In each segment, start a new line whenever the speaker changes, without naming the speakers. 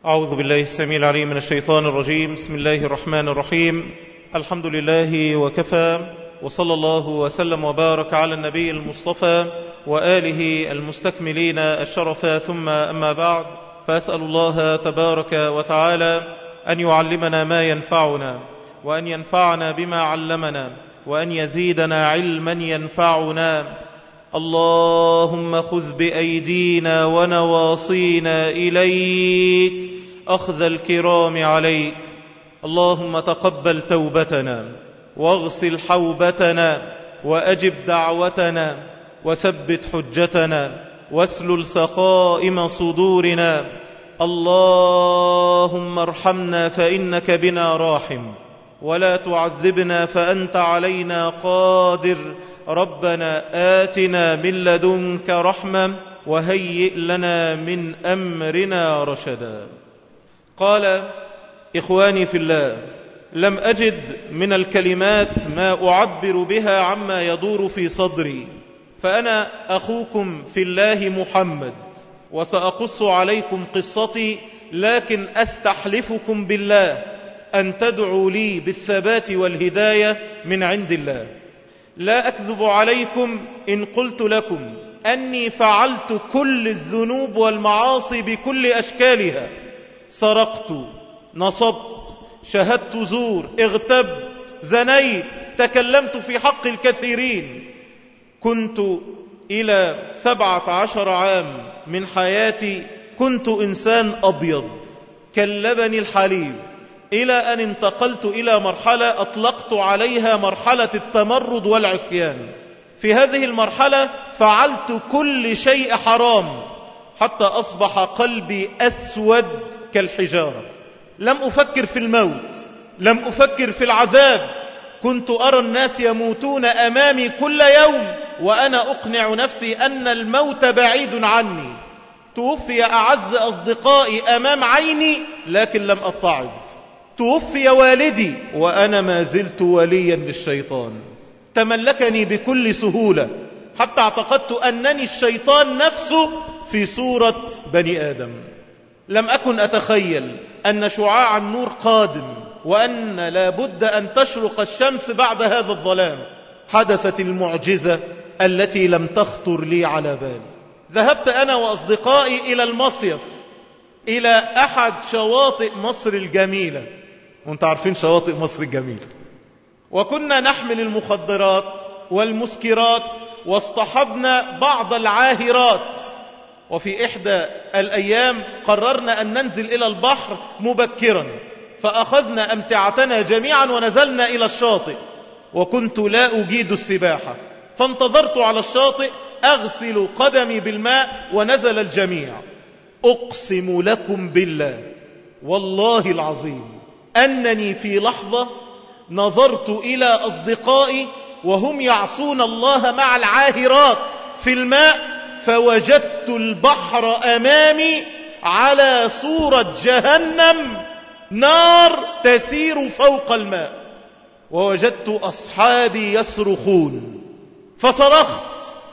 أعوذ بالله السميع العليم من الشيطان الرجيم بسم الله الرحمن الرحيم الحمد لله وكفى وصلى الله وسلم وبارك على النبي المصطفى وآله المستكملين الشرف ثم أما بعد فأسأل الله تبارك وتعالى أن يعلمنا ما ينفعنا وأن ينفعنا بما علمنا وأن يزيدنا علما ينفعنا اللهم خذ بأيدينا ونواصينا إليك أخذ الكرام عليك اللهم تقبل توبتنا واغسل حوبتنا وأجب دعوتنا وثبت حجتنا واسلل سخائم صدورنا اللهم ارحمنا فإنك بنا راحم ولا تعذبنا فأنت علينا قادر ربنا آتنا من لدنك رحمة وهيئ لنا من أمرنا رشدا قال إخواني في الله لم أجد من الكلمات ما أعبر بها عما يدور في صدري فأنا أخوكم في الله محمد وسأقص عليكم قصتي لكن أستحلفكم بالله أن تدعوا لي بالثبات والهداية من عند الله لا أكذب عليكم إن قلت لكم أني فعلت كل الذنوب والمعاصي بكل أشكالها سرقت نصبت شهدت زور اغتبت زنيت تكلمت في حق الكثيرين كنت إلى سبعة عشر عام من حياتي كنت إنسان أبيض كاللبن الحليب إلى أن انتقلت إلى مرحلة أطلقت عليها مرحلة التمرد والعصيان في هذه المرحلة فعلت كل شيء حرام حتى أصبح قلبي أسود كالحجارة لم أفكر في الموت لم أفكر في العذاب كنت أرى الناس يموتون أمامي كل يوم وأنا أقنع نفسي أن الموت بعيد عني توفي أعز أصدقائي أمام عيني لكن لم أتعظ توفي والدي وأنا ما زلت وليا للشيطان تملكني بكل سهولة حتى اعتقدت أنني الشيطان نفسه في صورة بني آدم لم أكن أتخيل أن شعاع النور قادم وأن لا بد أن تشرق الشمس بعد هذا الظلام حدثت المعجزة التي لم تخطر لي على بال ذهبت أنا وأصدقائي إلى المصيف إلى أحد شواطئ مصر الجميلة وانت عارفين شواطئ مصر الجميلة وكنا نحمل المخدرات والمسكرات واصطحبنا بعض العاهرات وفي إحدى الأيام قررنا أن ننزل إلى البحر مبكرا فأخذنا أمتعتنا جميعا ونزلنا إلى الشاطئ وكنت لا أجيد السباحة فانتظرت على الشاطئ أغسل قدمي بالماء ونزل الجميع أقسم لكم بالله والله العظيم أنني في لحظة نظرت إلى أصدقائي وهم يعصون الله مع العاهرات في الماء فوجدت البحر أمامي على صورة جهنم نار تسير فوق الماء ووجدت أصحابي يصرخون فصرخت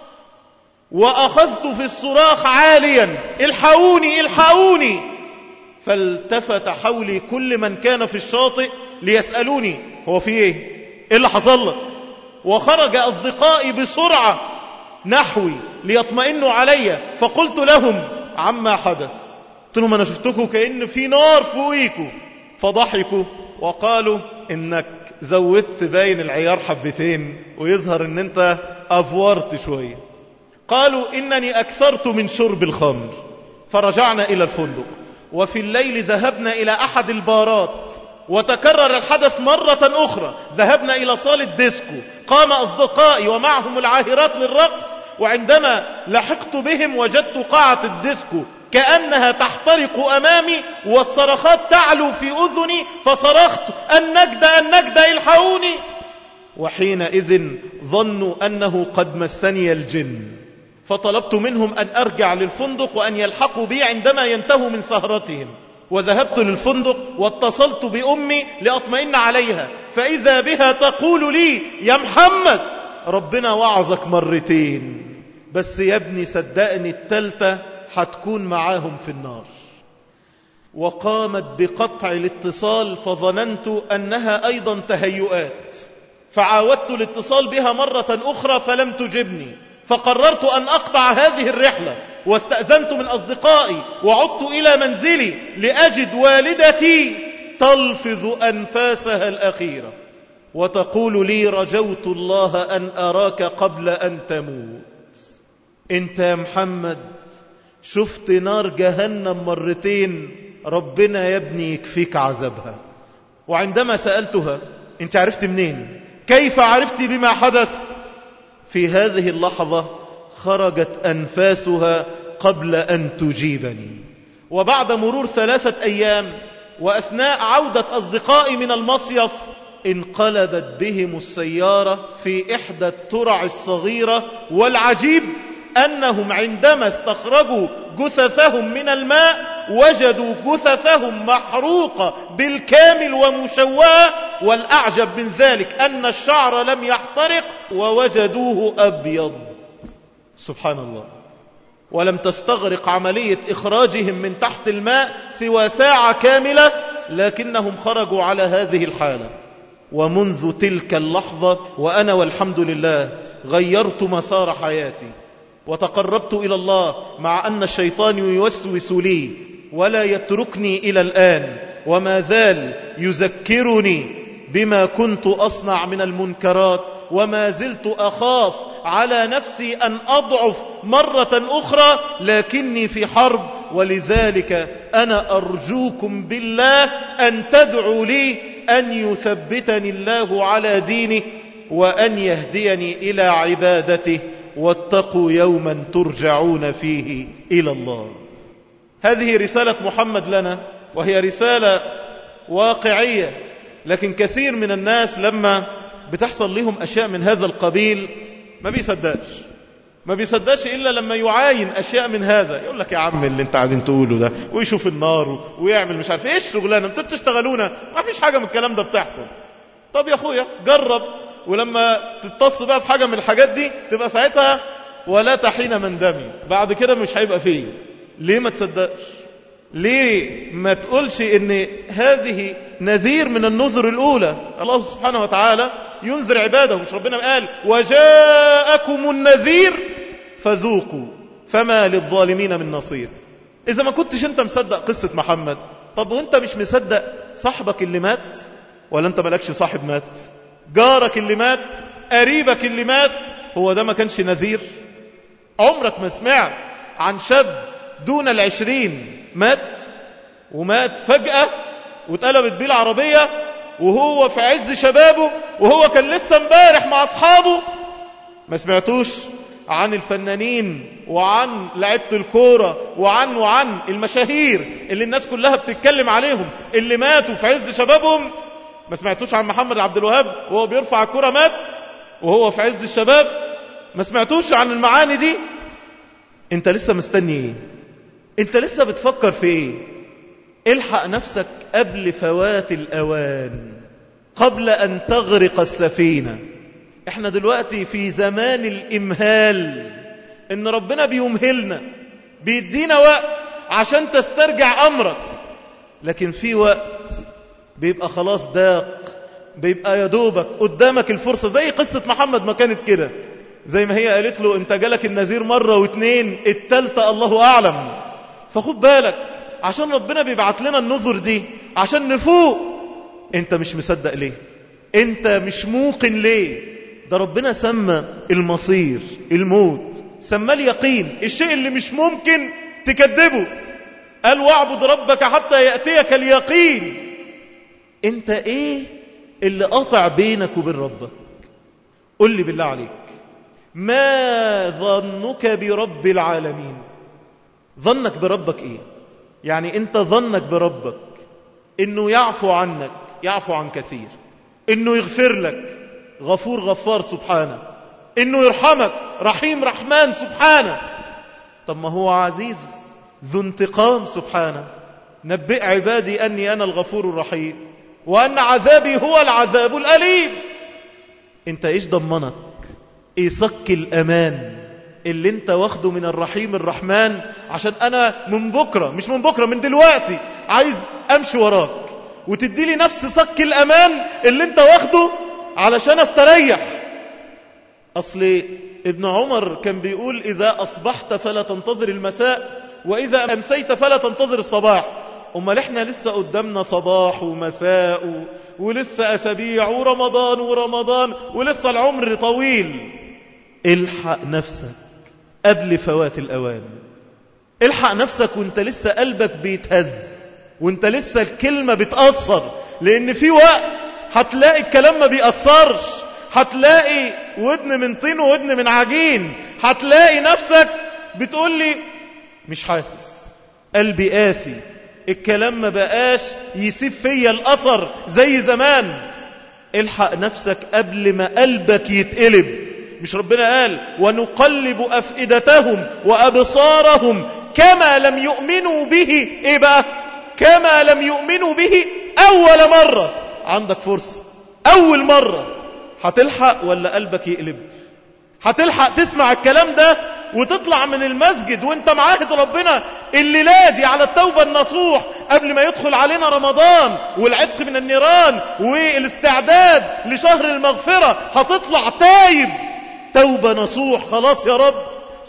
وأخذت في الصراخ عاليا الحقوني الحقوني فالتفت حولي كل من كان في الشاطئ ليسألوني هو في ايه ايه اللي حصل لك وخرج أصدقائي بسرعة نحوي ليطمئنوا علي فقلت لهم عما حدث قلت لهم أنا شفتكم كأن في نار فوقيكم فضحكوا وقالوا إنك زودت باين العيار حبتين ويظهر ان انت افورت شوية قالوا انني اكثرت من شرب الخمر فرجعنا الى الفندق وفي الليل ذهبنا الى احد البارات وتكرر الحدث مرة أخرى ذهبنا إلى صالة ديسكو قام أصدقائي ومعهم العاهرات للرقص وعندما لحقت بهم وجدت قاعة الديسكو كأنها تحترق أمامي والصرخات تعلو في أذني فصرخت النجدة النجدة الحقوني وحينئذ ظنوا أنه قد مسني الجن فطلبت منهم أن أرجع للفندق وأن يلحقوا بي عندما ينتهوا من سهرتهم وذهبت للفندق واتصلت بأمي لأطمئن عليها فإذا بها تقول لي يا محمد ربنا وعظك مرتين بس يا ابني صدقني التالتة هتكون معاهم في النار وقامت بقطع الاتصال فظننت أنها أيضا تهيؤات فعاودت الاتصال بها مرة أخرى فلم تجبني فقررت أن أقطع هذه الرحلة واستأذنت من أصدقائي وعدت إلى منزلي لأجد والدتي تلفظ أنفاسها الأخيرة وتقول لي رجوت الله أن أراك قبل أن تموت انت يا محمد شفت نار جهنم مرتين ربنا يا ابني يكفيك عذابها وعندما سألتها انت عرفت منين كيف عرفت بما حدث في هذه اللحظة خرجت أنفاسها قبل أن تجيبني وبعد مرور ثلاثة أيام وأثناء عودة أصدقائي من المصيف انقلبت بهم السيارة في إحدى الترع الصغيرة والعجيب أنهم عندما استخرجوا جثثهم من الماء وجدوا جثثهم محروقة بالكامل ومشوهة والأعجب من ذلك أن الشعر لم يحترق ووجدوه أبيض سبحان الله ولم تستغرق عملية إخراجهم من تحت الماء سوى ساعة كاملة لكنهم خرجوا على هذه الحالة ومنذ تلك اللحظة وأنا والحمد لله غيرت مسار حياتي وتقربت إلى الله مع أن الشيطان يوسوس لي ولا يتركني إلى الآن وما زال يذكرني بما كنت أصنع من المنكرات وما زلت أخاف على نفسي أن أضعف مرة أخرى لكني في حرب ولذلك أنا أرجوكم بالله أن تدعوا لي أن يثبتني الله على دينه وأن يهديني إلى عبادته واتقوا يوما ترجعون فيه إلى الله هذه رسالة محمد لنا وهي رسالة واقعية لكن كثير من الناس لما بتحصل لهم أشياء من هذا القبيل ما بيصدقش ما بيصدقش إلا لما يعاين أشياء من هذا يقول لك يا عم اللي انت قاعدين تقوله ده ويشوف النار ويعمل مش عارف ايه الشغلانة انتوا بتشتغلونا ما فيش حاجة من الكلام ده بتحصل طب يا اخويا جرب ولما تتص بقى في حاجة من الحاجات دي تبقى ساعتها ولا تحين مندمي بعد كده مش هيبقى فيه ليه ما تصدقش ليه ما تقولش ان هذه نذير من النذر الاولى الله سبحانه وتعالى ينذر عباده مش ربنا قال وجاءكم النذير فذوقوا فما للظالمين من نصير اذا ما كنتش انت مصدق قصة محمد طب وانت مش مصدق صاحبك اللي مات ولا انت مالكش صاحب مات جارك اللي مات قريبك اللي مات هو ده ما كانش نذير عمرك ما سمعت عن شاب دون العشرين مات ومات فجأة واتقلبت بيه العربية وهو في عز شبابه وهو كان لسه امبارح مع أصحابه ما سمعتوش عن الفنانين وعن لعيبة الكورة وعن وعن المشاهير اللي الناس كلها بتتكلم عليهم اللي ماتوا في عز شبابهم ما سمعتوش عن محمد عبد الوهاب وهو بيرفع الكرة مات وهو في عز الشباب ما سمعتوش عن المعاني دي انت لسه مستني ايه انت لسه بتفكر في ايه الحق نفسك قبل فوات الاوان قبل ان تغرق السفينة احنا دلوقتي في زمان الامهال ان ربنا بيمهلنا بيدينا وقت عشان تسترجع امرك لكن في وقت بيبقى خلاص داق بيبقى يدوبك قدامك الفرصة زي قصة محمد ما كانت كده زي ما هي قالت له انت جالك النذير مرة واتنين التالتة الله اعلم فخد بالك عشان ربنا بيبعت لنا النذر دي عشان نفوق انت مش مصدق ليه انت مش موقن ليه ده ربنا سمى المصير الموت سمى اليقين الشيء اللي مش ممكن تكذبه قال واعبد ربك حتى يأتيك اليقين انت ايه اللي قطع بينك وبين ربك قل لي بالله عليك ما ظنك برب العالمين ظنك بربك ايه يعني انت ظنك بربك انه يعفو عنك يعفو عن كثير انه يغفر لك غفور غفار سبحانه انه يرحمك رحيم رحمن سبحانه طب ما هو عزيز ذو انتقام سبحانه نبئ عبادي اني انا الغفور الرحيم وان عذابي هو العذاب الاليم انت ايش ضمنك ايه صك الامان اللي انت واخده من الرحيم الرحمن عشان انا من بكرة مش من بكرة من دلوقتي عايز امشي وراك وتدي لي نفس صك الامان اللي انت واخده علشان استريح اصل ابن عمر كان بيقول اذا اصبحت فلا تنتظر المساء واذا امسيت فلا تنتظر الصباح امال احنا لسه قدامنا صباح ومساء و... ولسه اسابيع ورمضان ورمضان ولسه العمر طويل الحق نفسك قبل فوات الأوان الحق نفسك وانت لسه قلبك بيتهز وانت لسه الكلمة بتأثر لأن في وقت هتلاقي الكلام ما بيأثرش هتلاقي ودن من طين وودن من عجين هتلاقي نفسك بتقول لي مش حاسس قلبي قاسي الكلام ما بقاش يسيب فيا الأثر زي زمان الحق نفسك قبل ما قلبك يتقلب مش ربنا قال ونقلب أفئدتهم وأبصارهم كما لم يؤمنوا به إيه بقى كما لم يؤمنوا به أول مرة عندك فرصة أول مرة هتلحق ولا قلبك يقلب هتلحق تسمع الكلام ده وتطلع من المسجد وانت معاهد ربنا اللي لادي على التوبة النصوح قبل ما يدخل علينا رمضان والعتق من النيران والاستعداد لشهر المغفرة هتطلع تايب توبة نصوح خلاص يا رب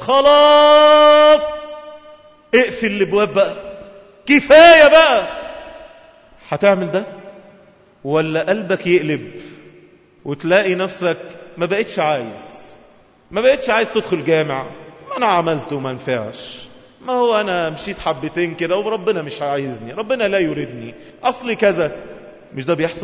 خلاص اقفل الابواب بقى كفاية بقى هتعمل ده ولا قلبك يقلب وتلاقي نفسك ما بقتش عايز ما بقتش عايز تدخل جامع ما انا عملت وما نفعش ما هو انا مشيت حبتين كده وربنا مش عايزني ربنا لا يريدني اصلي كذا مش ده بيحصل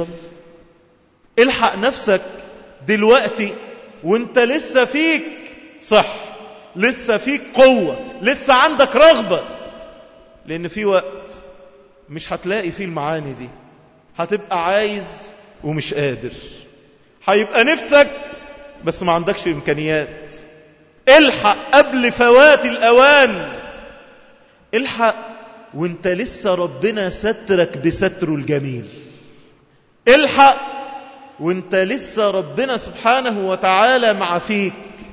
الحق نفسك دلوقتي وانت لسه فيك صح لسه فيك قوة لسه عندك رغبة لان في وقت مش هتلاقي فيه المعاني دي هتبقى عايز ومش قادر هيبقى نفسك بس ما عندكش امكانيات الحق قبل فوات الاوان الحق وانت لسه ربنا سترك بستره الجميل الحق وانت لسه ربنا سبحانه وتعالى مع فيك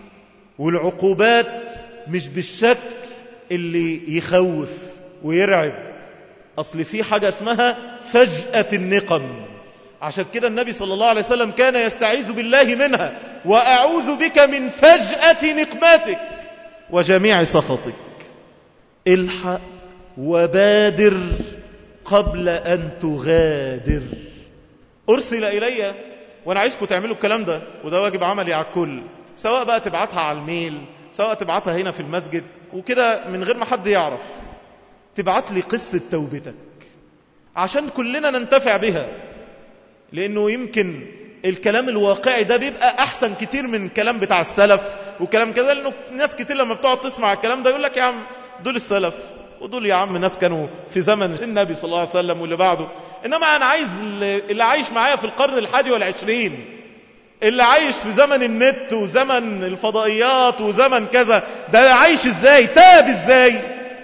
والعقوبات مش بالشكل اللي يخوف ويرعب أصل في حاجة اسمها فجأة النقم عشان كده النبي صلى الله عليه وسلم كان يستعيذ بالله منها وأعوذ بك من فجأة نقمتك وجميع سخطك الحق وبادر قبل أن تغادر أرسل إلي وأنا عايزكم تعملوا الكلام ده وده واجب عملي على الكل سواء بقى تبعتها على الميل سواء تبعتها هنا في المسجد وكده من غير ما حد يعرف تبعت لي قصة توبتك عشان كلنا ننتفع بها لأنه يمكن الكلام الواقعي ده بيبقى أحسن كتير من الكلام بتاع السلف وكلام كده لأنه ناس كتير لما بتقعد تسمع الكلام ده يقول لك يا عم دول السلف ودول يا عم ناس كانوا في زمن النبي صلى الله عليه وسلم واللي بعده إنما أنا عايز اللي عايش معايا في القرن الحادي والعشرين اللي عايش في زمن النت وزمن الفضائيات وزمن كذا ده عايش ازاي تاب ازاي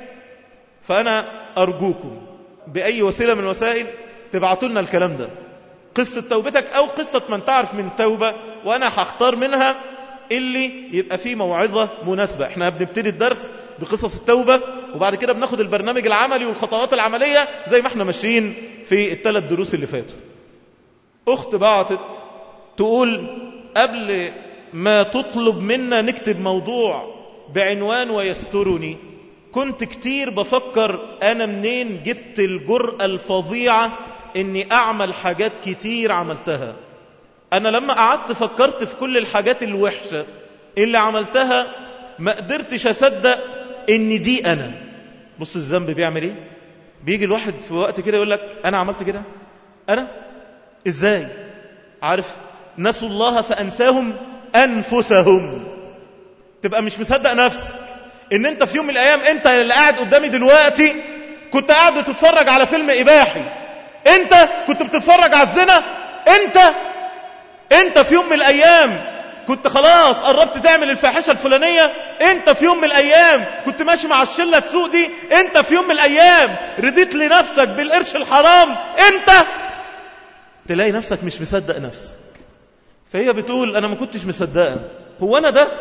فأنا أرجوكم بأي وسيلة من الوسائل تبعتوا لنا الكلام ده قصة توبتك أو قصة من تعرف من توبة وأنا هختار منها اللي يبقى فيه موعظة مناسبة احنا بنبتدي الدرس بقصص التوبة وبعد كده بناخد البرنامج العملي والخطوات العملية زي ما احنا ماشيين في الثلاث دروس اللي فاتوا أخت بعتت تقول قبل ما تطلب منا نكتب موضوع بعنوان ويسترني كنت كتير بفكر أنا منين جبت الجرأة الفظيعة إني أعمل حاجات كتير عملتها أنا لما قعدت فكرت في كل الحاجات الوحشة اللي عملتها ما قدرتش أصدق إن دي أنا بص الذنب بيعمل إيه بيجي الواحد في وقت كده يقول لك أنا عملت كده أنا إزاي عارف نسوا الله فأنساهم أنفسهم تبقى مش مصدق نفسك ان انت في يوم من الايام انت اللي قاعد قدامي دلوقتي كنت قاعد بتتفرج على فيلم اباحي انت كنت بتتفرج على الزنا انت انت في يوم من الايام كنت خلاص قربت تعمل الفاحشة الفلانية انت في يوم من الايام كنت ماشي مع الشلة السوق دي انت في يوم من الايام رديت لنفسك بالقرش الحرام انت تلاقي نفسك مش مصدق نفسك فهي بتقول انا ما كنتش مصدقة هو انا ده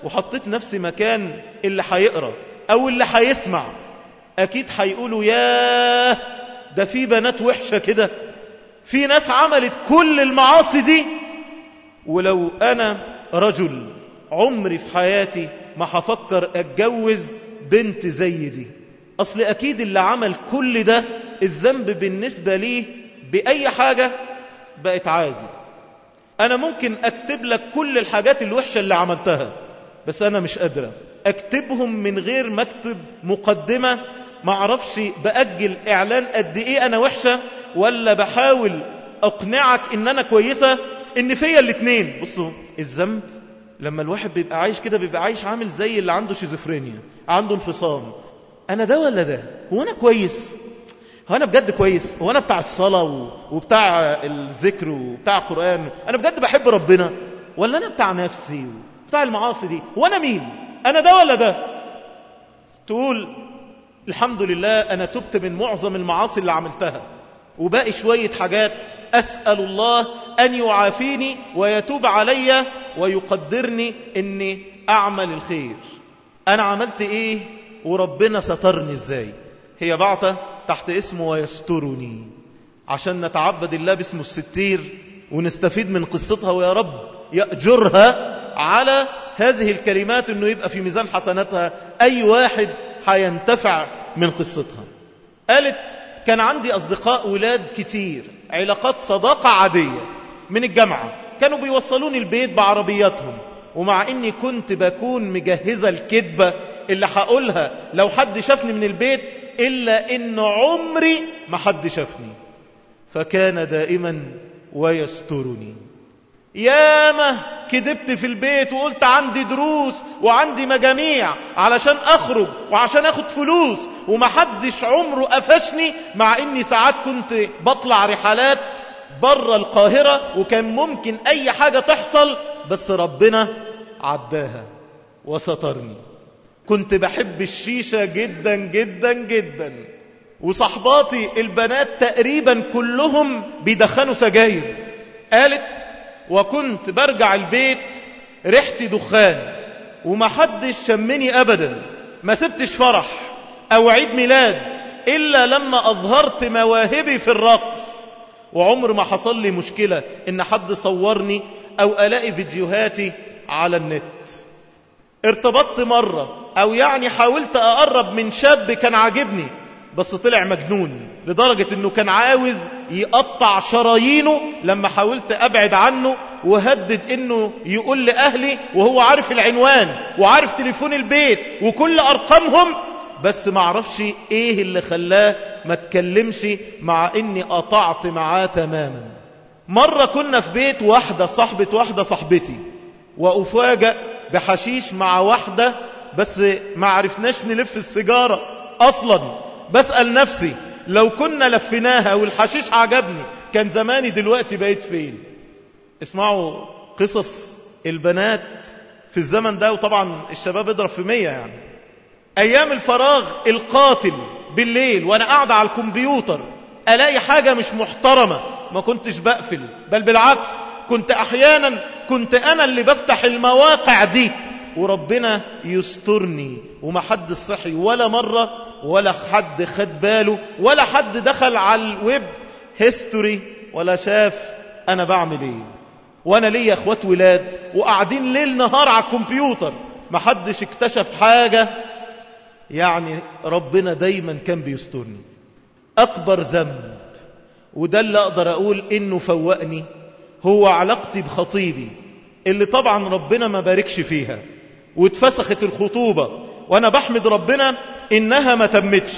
وحطيت نفسي مكان اللي هيقرأ أو اللي هيسمع أكيد هيقولوا ياه ده في بنات وحشة كده في ناس عملت كل المعاصي دي ولو أنا رجل عمري في حياتي ما هفكر أتجوز بنت زي دي أصل أكيد اللي عمل كل ده الذنب بالنسبة ليه بأي حاجة بقت عادي أنا ممكن أكتب لك كل الحاجات الوحشة اللي عملتها بس أنا مش قادرة أكتبهم من غير ما أكتب مقدمة ما أعرفش بأجل إعلان قد إيه أنا وحشة ولا بحاول أقنعك إن أنا كويسة إن فيا الاتنين بصوا الذنب لما الواحد بيبقى عايش كده بيبقى عايش عامل زي اللي عنده شيزوفرينيا عنده انفصام أنا ده ولا ده هو أنا كويس هو أنا بجد كويس هو أنا بتاع الصلاة وبتاع الذكر وبتاع القرآن أنا بجد بحب ربنا ولا أنا بتاع نفسي بتاع المعاصي دي هو أنا مين أنا ده ولا ده تقول الحمد لله أنا تبت من معظم المعاصي اللي عملتها وباقي شوية حاجات أسأل الله أن يعافيني ويتوب علي ويقدرني أني أعمل الخير أنا عملت إيه وربنا سترني إزاي هي بعطة تحت اسمه ويسترني عشان نتعبد الله باسمه الستير ونستفيد من قصتها ويا رب يأجرها على هذه الكلمات أنه يبقى في ميزان حسناتها أي واحد هينتفع من قصتها قالت كان عندي أصدقاء ولاد كتير علاقات صداقة عادية من الجامعة كانوا بيوصلوني البيت بعربياتهم ومع اني كنت بكون مجهزة الكذبة اللي هقولها لو حد شافني من البيت إلا إن عمري ما حد شافني فكان دائما ويسترني ياما كدبت في البيت وقلت عندي دروس وعندي مجاميع علشان أخرج وعشان أخد فلوس ومحدش عمره قفشني مع إني ساعات كنت بطلع رحلات بره القاهرة وكان ممكن أي حاجة تحصل بس ربنا عداها وسترني كنت بحب الشيشة جدا جدا جدا وصحباتي البنات تقريبا كلهم بيدخنوا سجاير قالت وكنت برجع البيت ريحتي دخان ومحدش شمني أبدا ما سبتش فرح أو عيد ميلاد إلا لما أظهرت مواهبي في الرقص وعمر ما حصل لي مشكلة إن حد صورني أو ألاقي فيديوهاتي على النت ارتبطت مرة أو يعني حاولت أقرب من شاب كان عاجبني بس طلع مجنون لدرجة أنه كان عاوز يقطع شرايينه لما حاولت أبعد عنه وهدد أنه يقول لأهلي وهو عارف العنوان وعارف تليفون البيت وكل أرقامهم بس ما عرفش ايه اللي خلاه ما تكلمش مع اني قطعت معاه تماما مرة كنا في بيت واحدة صاحبة واحدة صاحبتي وأفاجأ بحشيش مع واحدة بس ما عرفناش نلف السيجارة أصلا بسأل نفسي لو كنا لفناها والحشيش عجبني كان زماني دلوقتي بقيت فين اسمعوا قصص البنات في الزمن ده وطبعا الشباب اضرب في مية يعني أيام الفراغ القاتل بالليل وأنا قاعد على الكمبيوتر ألاقي حاجة مش محترمة ما كنتش بقفل بل بالعكس كنت أحيانا كنت أنا اللي بفتح المواقع دي وربنا يسترني وما حد صحي ولا مرة ولا حد خد باله ولا حد دخل على الويب هيستوري ولا شاف أنا بعمل إيه وأنا ليا أخوات ولاد وقاعدين ليل نهار على الكمبيوتر ما حدش اكتشف حاجة يعني ربنا دايما كان بيسترني أكبر ذنب وده اللي أقدر أقول إنه فوقني هو علاقتي بخطيبي اللي طبعا ربنا ما باركش فيها واتفسخت الخطوبة وأنا بحمد ربنا إنها ما تمتش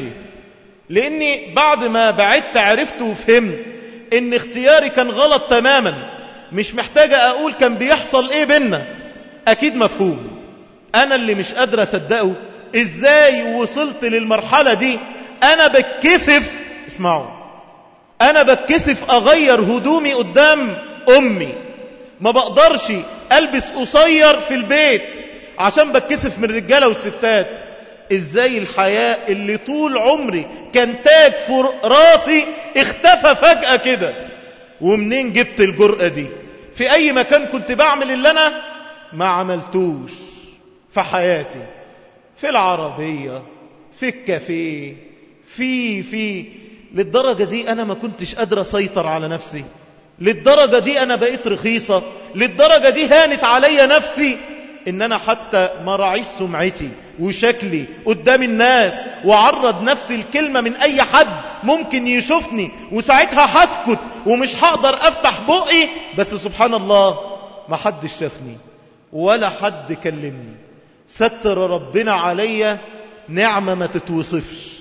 لأني بعد ما بعدت عرفت وفهمت إن اختياري كان غلط تماما مش محتاجة أقول كان بيحصل إيه بينا أكيد مفهوم أنا اللي مش قادر أصدقه إزاي وصلت للمرحلة دي أنا بتكسف اسمعوا أنا بتكسف أغير هدومي قدام أمي ما بقدرش ألبس قصير في البيت عشان بتكسف من الرجالة والستات إزاي الحياة اللي طول عمري كان تاج في راسي اختفى فجأة كده ومنين جبت الجرأة دي في أي مكان كنت بعمل اللي أنا ما عملتوش في حياتي في العربية في الكافيه في في للدرجة دي أنا ما كنتش قادر أسيطر على نفسي للدرجة دي أنا بقيت رخيصة للدرجة دي هانت علي نفسي إن أنا حتى ما راعيش سمعتي وشكلي قدام الناس وعرض نفسي الكلمة من أي حد ممكن يشوفني وساعتها هسكت ومش هقدر أفتح بقي بس سبحان الله ما حد شافني ولا حد كلمني ستر ربنا عليا نعمة ما تتوصفش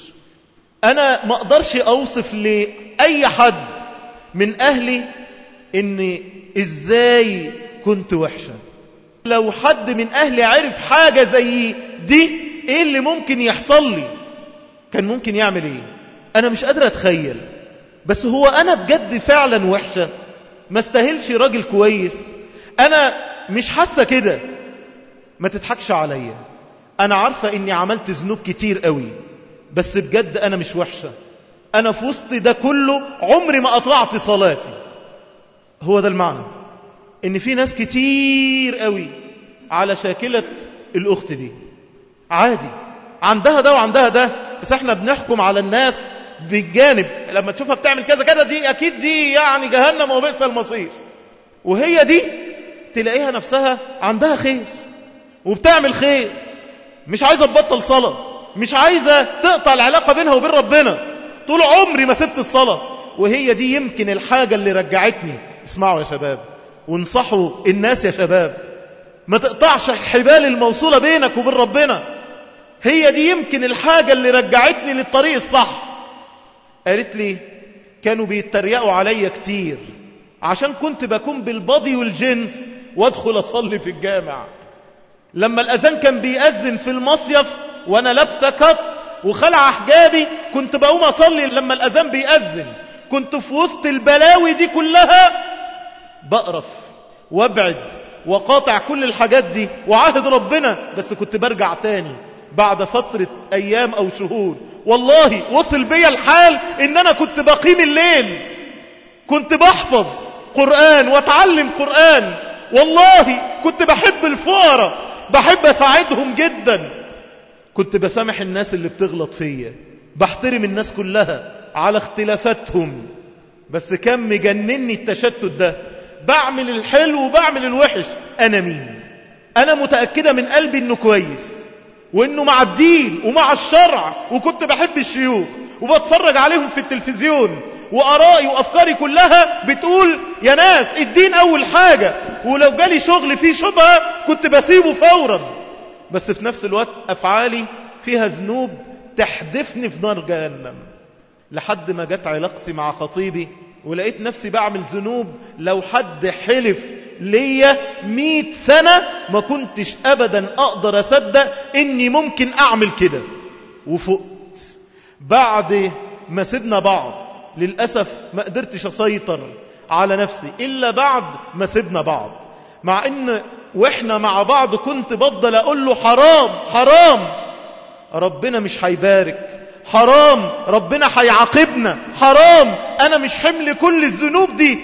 أنا ما أقدرش أوصف لأي حد من أهلي إن إزاي كنت وحشة لو حد من أهلي عرف حاجة زي دي إيه اللي ممكن يحصل لي كان ممكن يعمل إيه أنا مش قادر أتخيل بس هو أنا بجد فعلا وحشة ما استاهلش راجل كويس أنا مش حاسة كده ما تضحكش عليا أنا عارفة إني عملت ذنوب كتير قوي بس بجد أنا مش وحشة أنا في وسط ده كله عمري ما أطلعت صلاتي هو ده المعنى إن في ناس كتير قوي على شاكلة الأخت دي عادي عندها ده وعندها ده بس احنا بنحكم على الناس بالجانب لما تشوفها بتعمل كذا كذا دي أكيد دي يعني جهنم وبئس المصير وهي دي تلاقيها نفسها عندها خير وبتعمل خير مش عايزة تبطل صلاة مش عايزة تقطع العلاقة بينها وبين ربنا طول عمري ما سبت الصلاة وهي دي يمكن الحاجة اللي رجعتني اسمعوا يا شباب وانصحوا الناس يا شباب ما تقطعش الحبال الموصولة بينك وبين ربنا هي دي يمكن الحاجة اللي رجعتني للطريق الصح قالت لي كانوا بيتريقوا عليا كتير عشان كنت بكون بالبضي والجنس وادخل اصلي في الجامع لما الاذان كان بيأذن في المصيف وانا لابسه كت وخلع حجابي كنت بقوم اصلي لما الاذان بيأذن كنت في وسط البلاوي دي كلها بقرف وابعد وقاطع كل الحاجات دي وعاهد ربنا بس كنت برجع تاني بعد فترة ايام او شهور والله وصل بيا الحال ان انا كنت بقيم الليل كنت بحفظ قرآن واتعلم قرآن والله كنت بحب الفقراء بحب اساعدهم جدا كنت بسامح الناس اللي بتغلط فيا بحترم الناس كلها على اختلافاتهم بس كان مجنني التشتت ده بعمل الحلو وبعمل الوحش انا مين انا متأكدة من قلبي انه كويس وانه مع الدين ومع الشرع وكنت بحب الشيوخ وبتفرج عليهم في التلفزيون وارائي وافكاري كلها بتقول يا ناس الدين اول حاجة ولو جالي شغل فيه شبهة كنت بسيبه فورا بس في نفس الوقت افعالي فيها ذنوب تحدفني في نار جهنم لحد ما جت علاقتي مع خطيبي ولقيت نفسي بعمل ذنوب لو حد حلف ليا مئة سنة ما كنتش أبدا أقدر أصدق إني ممكن أعمل كده وفقت بعد ما سيبنا بعض للأسف ما قدرتش أسيطر على نفسي إلا بعد ما سيبنا بعض مع إن وإحنا مع بعض كنت بفضل أقول له حرام حرام ربنا مش هيبارك حرام ربنا هيعاقبنا حرام أنا مش حمل كل الذنوب دي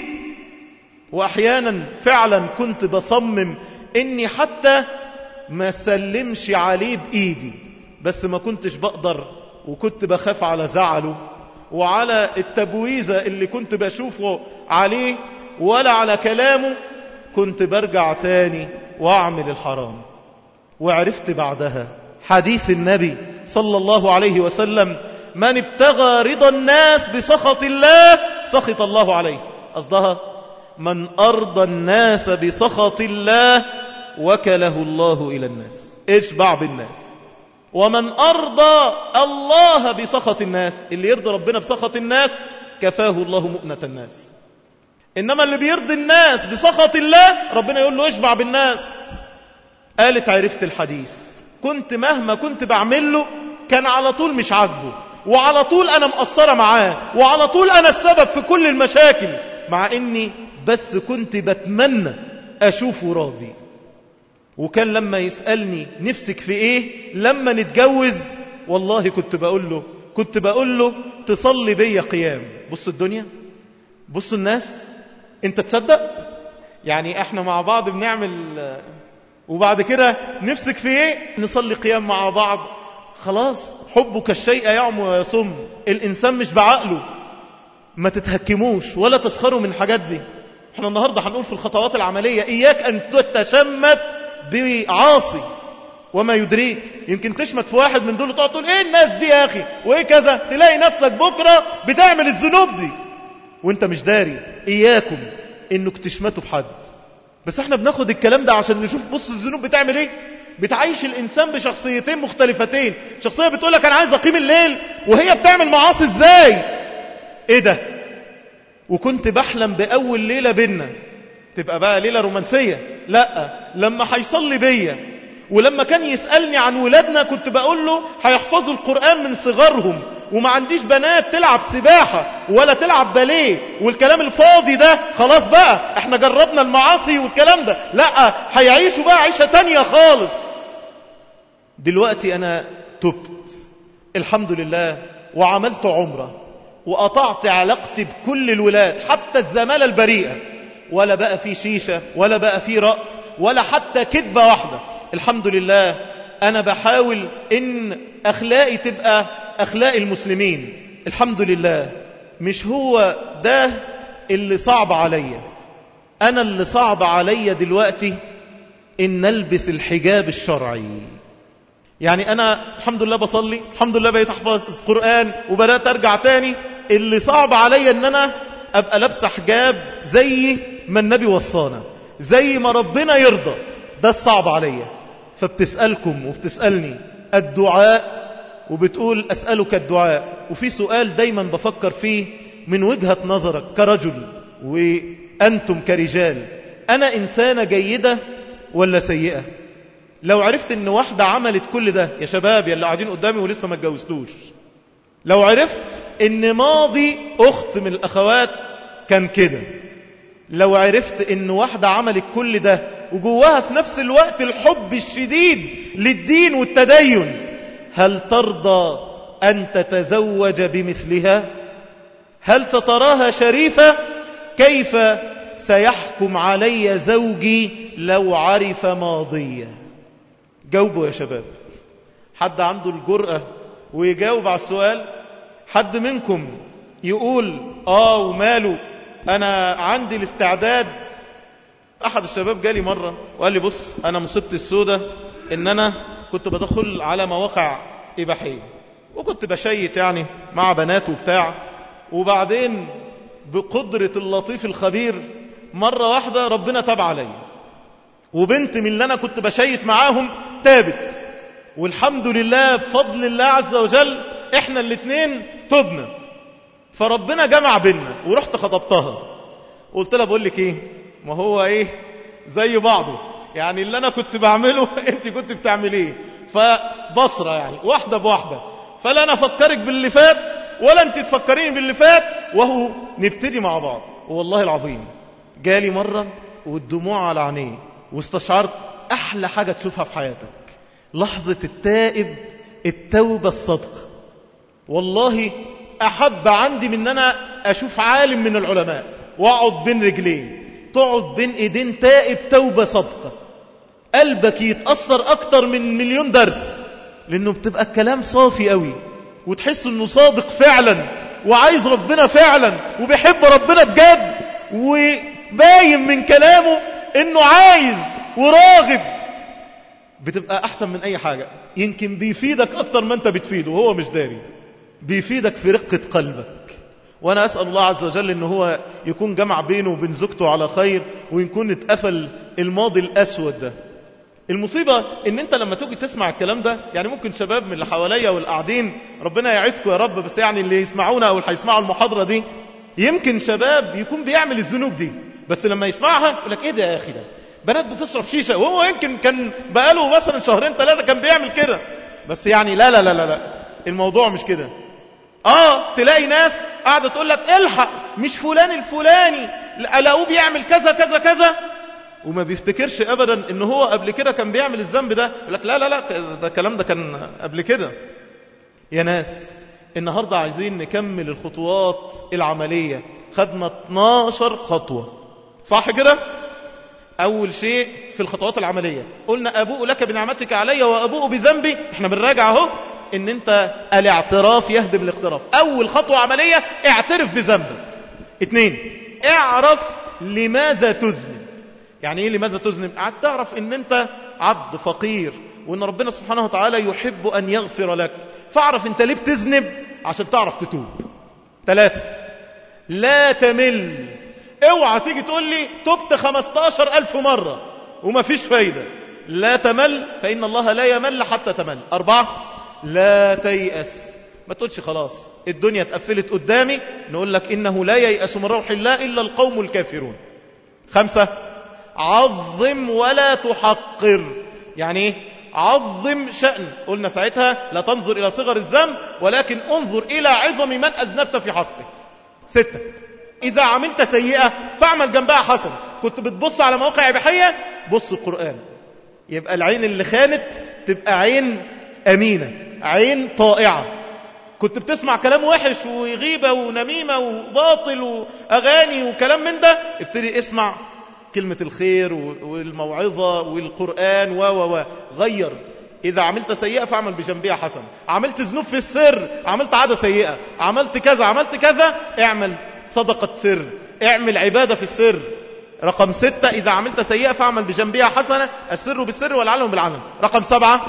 وأحيانا فعلا كنت بصمم إني حتى ما سلمش عليه بإيدي بس ما كنتش بقدر وكنت بخاف على زعله وعلى التبويزة اللي كنت بشوفه عليه ولا على كلامه كنت برجع تاني وأعمل الحرام وعرفت بعدها حديث النبي صلى الله عليه وسلم من ابتغى رضا الناس بسخط الله سخط الله عليه قصدها من أرضى الناس بسخط الله وكله الله إلى الناس اشبع بالناس ومن أرضى الله بسخط الناس اللي يرضي ربنا بسخط الناس كفاه الله مؤنة الناس إنما اللي بيرضي الناس بسخط الله ربنا يقول له اشبع بالناس قالت عرفت الحديث كنت مهما كنت بعمل له كان على طول مش عاجبه وعلى طول أنا مقصرة معاه وعلى طول أنا السبب في كل المشاكل مع إني بس كنت بتمنى أشوفه راضي وكان لما يسألني نفسك في إيه لما نتجوز والله كنت بقول له كنت بقول له تصلي بيا قيام بص الدنيا بص الناس انت تصدق يعني احنا مع بعض بنعمل وبعد كده نفسك في ايه نصلي قيام مع بعض خلاص حبك الشيء يعم ويصم الإنسان مش بعقله ما تتهكموش ولا تسخروا من الحاجات دي احنا النهاردة هنقول في الخطوات العملية إياك أن تتشمت بعاصي وما يدريك يمكن تشمت في واحد من دول وتقعد تقول ايه الناس دي يا أخي وايه كذا تلاقي نفسك بكرة بتعمل الذنوب دي وانت مش داري إياكم انك تشمتوا بحد بس احنا بناخد الكلام ده عشان نشوف بص الذنوب بتعمل ايه بتعيش الإنسان بشخصيتين مختلفتين شخصية بتقول لك أنا عايز أقيم الليل وهي بتعمل معاصي إزاي إيه ده وكنت بحلم بأول ليلة بينا تبقى بقى ليلة رومانسية لا لما هيصلي بيا ولما كان يسألني عن ولادنا كنت بقول له هيحفظوا القرآن من صغرهم وما عنديش بنات تلعب سباحة ولا تلعب باليه والكلام الفاضي ده خلاص بقى احنا جربنا المعاصي والكلام ده لا هيعيشوا بقى عيشة تانية خالص دلوقتي أنا تبت الحمد لله وعملت عمرة وقطعت علاقتي بكل الولاد حتى الزمالة البريئة ولا بقى في شيشة ولا بقى في رأس ولا حتى كذبة واحدة الحمد لله أنا بحاول إن أخلاقي تبقى أخلاق المسلمين الحمد لله مش هو ده اللي صعب عليا أنا اللي صعب عليا دلوقتي إن نلبس الحجاب الشرعي يعني أنا الحمد لله بصلي الحمد لله بقيت أحفظ القرآن وبدأت أرجع تاني اللي صعب عليا أن أنا أبقى لابسه حجاب زي ما النبي وصانا زي ما ربنا يرضى ده الصعب عليا فبتسألكم وبتسألني الدعاء وبتقول أسألك الدعاء وفي سؤال دايما بفكر فيه من وجهة نظرك كرجل وأنتم كرجال أنا إنسانة جيدة ولا سيئة لو عرفت ان واحدة عملت كل ده يا شباب يا اللي قاعدين قدامي ولسه ما اتجوزتوش لو عرفت ان ماضي اخت من الاخوات كان كده لو عرفت ان واحدة عملت كل ده وجواها في نفس الوقت الحب الشديد للدين والتدين هل ترضى ان تتزوج بمثلها هل ستراها شريفة كيف سيحكم علي زوجي لو عرف ماضيه جاوبوا يا شباب حد عنده الجرأة ويجاوب على السؤال حد منكم يقول آه وماله أنا عندي الاستعداد أحد الشباب جالي مرة وقال لي بص أنا مصيبتي السودة إن أنا كنت بدخل على مواقع إباحية وكنت بشيت يعني مع بنات وبتاع وبعدين بقدرة اللطيف الخبير مرة واحدة ربنا تاب علي وبنت من اللي أنا كنت بشيت معاهم تابت والحمد لله بفضل الله عز وجل احنا الاثنين تبنا فربنا جمع بينا ورحت خطبتها قلت لها بقول لك ايه ما هو ايه زي بعضه يعني اللي انا كنت بعمله انت كنت بتعمليه فبصرة يعني واحدة بواحدة فلا انا افكرك باللي فات ولا انت تفكريني باللي فات وهو نبتدي مع بعض والله العظيم جالي مرة والدموع على عينيه واستشعرت أحلى حاجة تشوفها في حياتك لحظة التائب التوبة الصدقة والله أحب عندي من أن أنا أشوف عالم من العلماء وأقعد بين رجلين تقعد بين إيدين تائب توبة صدقة قلبك يتأثر أكتر من مليون درس لأنه بتبقى الكلام صافي قوي وتحس أنه صادق فعلا وعايز ربنا فعلا وبيحب ربنا بجد وباين من كلامه أنه عايز وراغب بتبقى أحسن من أي حاجة يمكن بيفيدك أكتر ما أنت بتفيده وهو مش داري بيفيدك في رقة قلبك وأنا أسأل الله عز وجل أنه هو يكون جمع بينه وبين زوجته على خير ويكون اتقفل الماضي الأسود ده المصيبة ان انت لما تيجي تسمع الكلام ده يعني ممكن شباب من اللي حواليا والقاعدين ربنا يعزكم يا رب بس يعني اللي يسمعونا او اللي هيسمعوا المحاضرة دي يمكن شباب يكون بيعمل الذنوب دي بس لما يسمعها يقول لك ايه ده يا اخي ده بنات بتشرب شيشة وهو يمكن كان بقاله مثلا شهرين ثلاثة كان بيعمل كده بس يعني لا لا لا لا, لا. الموضوع مش كده اه تلاقي ناس قاعدة تقول لك الحق مش فلان الفلاني الاقوه بيعمل كذا كذا كذا وما بيفتكرش ابدا ان هو قبل كده كان بيعمل الذنب ده يقول لك لا لا لا ده الكلام ده كان قبل كده يا ناس النهاردة عايزين نكمل الخطوات العملية خدنا 12 خطوة صح كده أول شيء في الخطوات العملية قلنا أبوء لك بنعمتك علي وأبوء بذنبي احنا بنراجع اهو ان انت الاعتراف يهدم الاقتراف اول خطوة عملية اعترف بذنبك اتنين اعرف لماذا تذنب يعني ايه لماذا تذنب قعدت تعرف ان انت عبد فقير وان ربنا سبحانه وتعالى يحب ان يغفر لك فاعرف انت ليه بتذنب عشان تعرف تتوب ثلاثة لا تمل اوعى تيجي تقول لي تبت 15 ألف مرة وما فيش فايدة لا تمل فإن الله لا يمل حتى تمل أربعة لا تيأس ما تقولش خلاص الدنيا اتقفلت قدامي نقول لك إنه لا ييأس من روح الله إلا القوم الكافرون خمسة عظم ولا تحقر يعني ايه عظم شأن قلنا ساعتها لا تنظر إلى صغر الذنب ولكن انظر إلى عظم من أذنبت في حقه ستة إذا عملت سيئة فاعمل جنبها حسن كنت بتبص على مواقع إباحية بص القرآن يبقى العين اللي خانت تبقى عين أمينة عين طائعة كنت بتسمع كلام وحش وغيبة ونميمة وباطل وأغاني وكلام من ده ابتدي اسمع كلمة الخير والموعظة والقرآن و و و غير إذا عملت سيئة فاعمل بجنبها حسن عملت ذنوب في السر عملت عادة سيئة عملت كذا عملت كذا اعمل صدقة سر اعمل عبادة في السر رقم ستة إذا عملت سيئة فاعمل بجنبها حسنة السر بالسر والعلم بالعلم رقم سبعة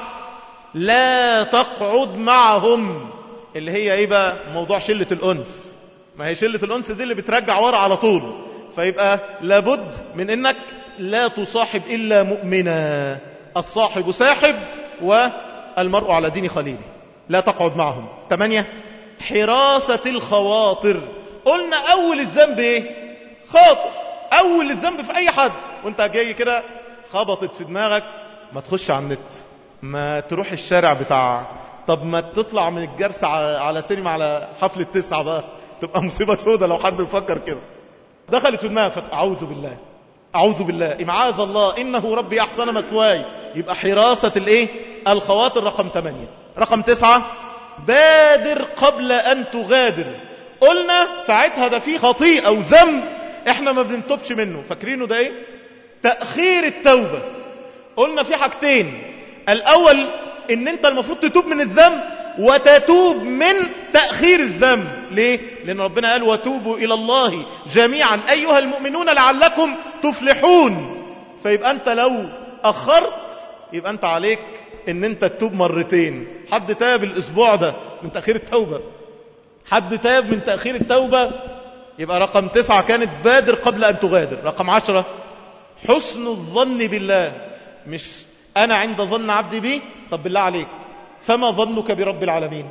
لا تقعد معهم اللي هي ايه بقى موضوع شلة الأنس ما هي شلة الأنس دي اللي بترجع ورا على طول فيبقى لابد من انك لا تصاحب إلا مؤمنا الصاحب ساحب والمرء على دين خليله لا تقعد معهم ثمانية حراسة الخواطر قلنا أول الذنب ايه خاطر أول الذنب في أي حد وانت جاي كده خبطت في دماغك ما تخش على النت ما تروح الشارع بتاع طب ما تطلع من الجرس على سينما على حفلة تسعة بقى تبقى مصيبة سودة لو حد بيفكر كده دخلت في دماغك أعوذ بالله أعوذ بالله معاذ الله إنه ربي أحسن مثواي يبقى حراسة الإيه الخواطر رقم 8 رقم 9 بادر قبل أن تغادر قلنا ساعتها ده في خطيئة أو ذنب احنا ما بنتوبش منه فاكرينه ده ايه تأخير التوبة قلنا في حاجتين الأول ان انت المفروض تتوب من الذنب وتتوب من تأخير الذنب ليه؟ لأن ربنا قال وتوبوا إلى الله جميعا أيها المؤمنون لعلكم تفلحون فيبقى أنت لو أخرت يبقى أنت عليك ان انت تتوب مرتين حد تاب الأسبوع ده من تأخير التوبة حد تاب من تأخير التوبة يبقى رقم تسعة كانت بادر قبل أن تغادر رقم عشرة حسن الظن بالله مش أنا عند ظن عبدي بي طب بالله عليك فما ظنك برب العالمين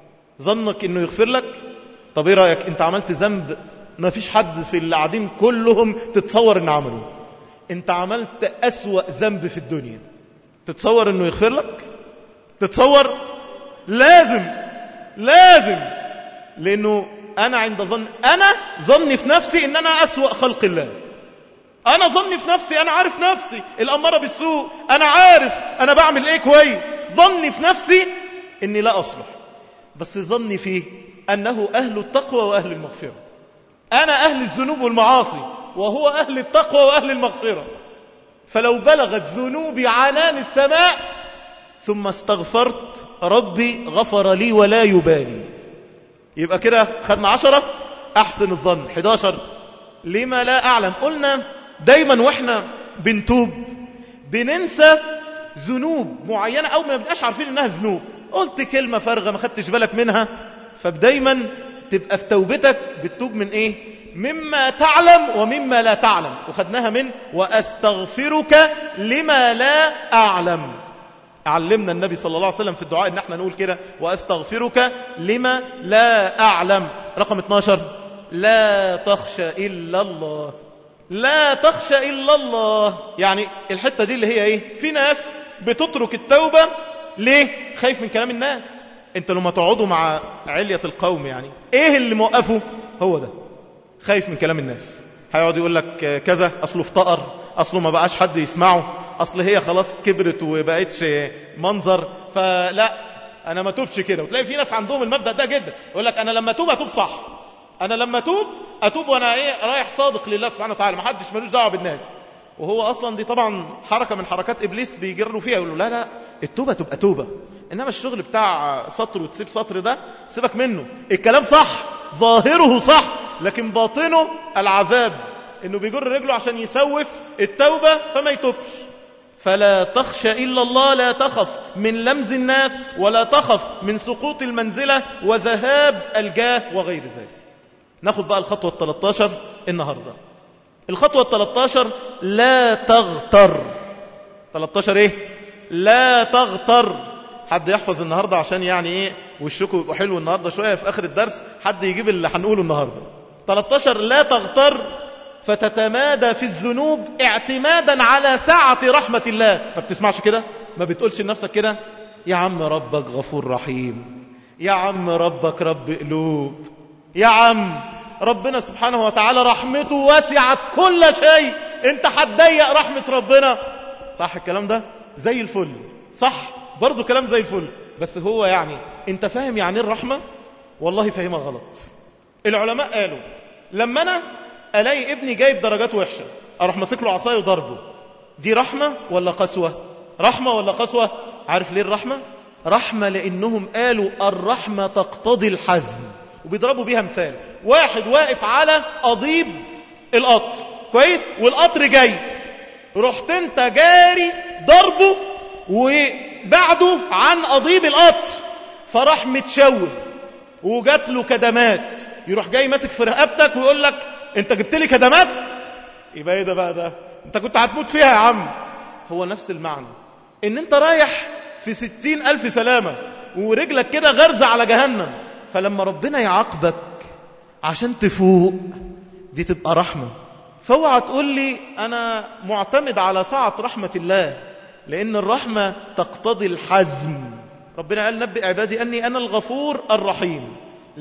ظنك انه يغفر لك طب ايه رأيك انت عملت ذنب ما فيش حد في اللي قاعدين كلهم تتصور ان عمله انت عملت أسوأ ذنب في الدنيا تتصور انه يغفر لك تتصور لازم لازم لانه انا عند ظن انا ظني في نفسي ان انا أسوأ خلق الله انا ظني في نفسي انا عارف نفسي الاماره بالسوء انا عارف انا بعمل ايه كويس ظني في نفسي اني لا اصلح بس ظني فيه انه اهل التقوى واهل المغفره انا اهل الذنوب والمعاصي وهو اهل التقوى واهل المغفره فلو بلغت ذنوبي عنان السماء ثم استغفرت ربي غفر لي ولا يبالي يبقى كده خدنا عشرة أحسن الظن 11 لما لا أعلم قلنا دايما وإحنا بنتوب بننسى ذنوب معينة أو ما نبقاش عارفين إنها ذنوب قلت كلمة فارغة ما خدتش بالك منها فدايما تبقى في توبتك بتتوب من إيه مما تعلم ومما لا تعلم وخدناها من وأستغفرك لما لا أعلم علمنا النبي صلى الله عليه وسلم في الدعاء ان احنا نقول كده واستغفرك لما لا اعلم رقم 12 لا تخشى الا الله لا تخشى الا الله يعني الحته دي اللي هي ايه في ناس بتترك التوبه ليه خايف من كلام الناس انت لما تقعدوا مع عليه القوم يعني ايه اللي موقفه هو ده خايف من كلام الناس هيقعد يقول لك كذا اصله افتقر اصله ما بقاش حد يسمعه اصل هي خلاص كبرت وبقتش منظر فلا انا ما توبش كده وتلاقي في ناس عندهم المبدا ده جدا يقول لك انا لما اتوب اتوب صح انا لما اتوب اتوب وانا ايه رايح صادق لله سبحانه وتعالى ما حدش ملوش دعوه بالناس وهو أصلا دي طبعا حركة من حركات إبليس بيجروا فيها يقولوا لا لا التوبة تبقى توبة إنما الشغل بتاع سطر وتسيب سطر ده سيبك منه الكلام صح ظاهره صح لكن باطنه العذاب إنه بيجر رجله عشان يسوف التوبة فما يتوبش فلا تخشى إلا الله لا تخف من لمز الناس ولا تخف من سقوط المنزلة وذهاب الجاه وغير ذلك ناخد بقى الخطوة الثلاثة النهاردة الخطوة الثلاثة لا تغتر 13 ايه لا تغتر حد يحفظ النهاردة عشان يعني ايه وشكوا يبقوا حلو النهاردة شوية في اخر الدرس حد يجيب اللي هنقوله النهاردة 13 لا تغتر فتتمادى في الذنوب اعتمادا على سعة رحمة الله ما بتسمعش كده ما بتقولش لنفسك كده يا عم ربك غفور رحيم يا عم ربك رب قلوب يا عم ربنا سبحانه وتعالى رحمته وسعت كل شيء انت هتضيق رحمة ربنا صح الكلام ده زي الفل صح برضو كلام زي الفل بس هو يعني انت فاهم يعني الرحمة والله فاهمها غلط العلماء قالوا لما انا الاقي ابني جايب درجات وحشة اروح ماسك له عصايه وضربه دي رحمة ولا قسوة رحمة ولا قسوة عارف ليه الرحمة رحمة لانهم قالوا الرحمة تقتضي الحزم وبيضربوا بيها مثال واحد واقف على قضيب القطر كويس والقطر جاي رحت انت جاري ضربه وبعده عن قضيب القطر فراح متشوه وجات له كدمات يروح جاي ماسك في رقبتك ويقول لك انت جبت لي كدمات يبقى ايه ده بقى ده انت كنت هتموت فيها يا عم هو نفس المعنى ان انت رايح في ستين الف سلامة ورجلك كده غرزة على جهنم فلما ربنا يعاقبك عشان تفوق دي تبقى رحمة فاوعى تقول لي أنا معتمد على سعة رحمة الله لأن الرحمة تقتضي الحزم ربنا قال نبئ عبادي أني أنا الغفور الرحيم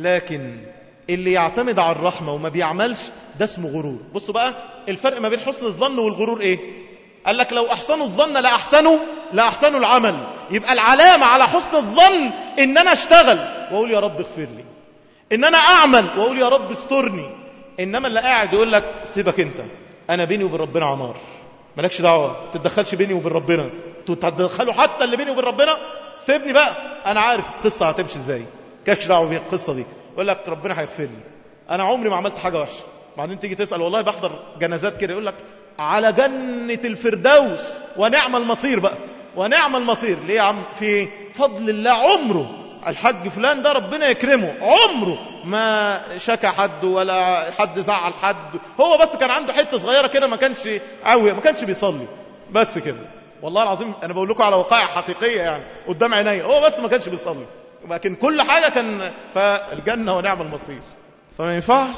لكن اللي يعتمد على الرحمة وما بيعملش ده اسمه غرور بصوا بقى الفرق ما بين حسن الظن والغرور ايه قال لك لو أحسنوا الظن لأحسنوا لأحسنوا العمل يبقى العلامة على حسن الظن إن أنا أشتغل وأقول يا رب اغفر لي إن أنا أعمل وأقول يا رب استرني إنما اللي قاعد يقول لك سيبك أنت أنا بيني وبين ربنا عمار مالكش دعوة تتدخلش بيني وبين ربنا تتدخلوا حتى اللي بيني وبين ربنا سيبني بقى أنا عارف القصة هتمشي إزاي كاكش دعوة بيها القصة دي يقول لك ربنا هيغفر لي أنا عمري ما عملت حاجة وحشة بعدين تيجي تسأل والله بحضر جنازات كده يقول لك على جنة الفردوس ونعم المصير بقى ونعم المصير ليه يا عم في فضل الله عمره الحج فلان ده ربنا يكرمه عمره ما شكى حد ولا حد زعل حد هو بس كان عنده حتة صغيرة كده ما كانش قوي ما كانش بيصلي بس كده والله العظيم انا بقول لكم على وقائع حقيقية يعني قدام عيني هو بس ما كانش بيصلي لكن كل حاجة كان فالجنة ونعم المصير فما ينفعش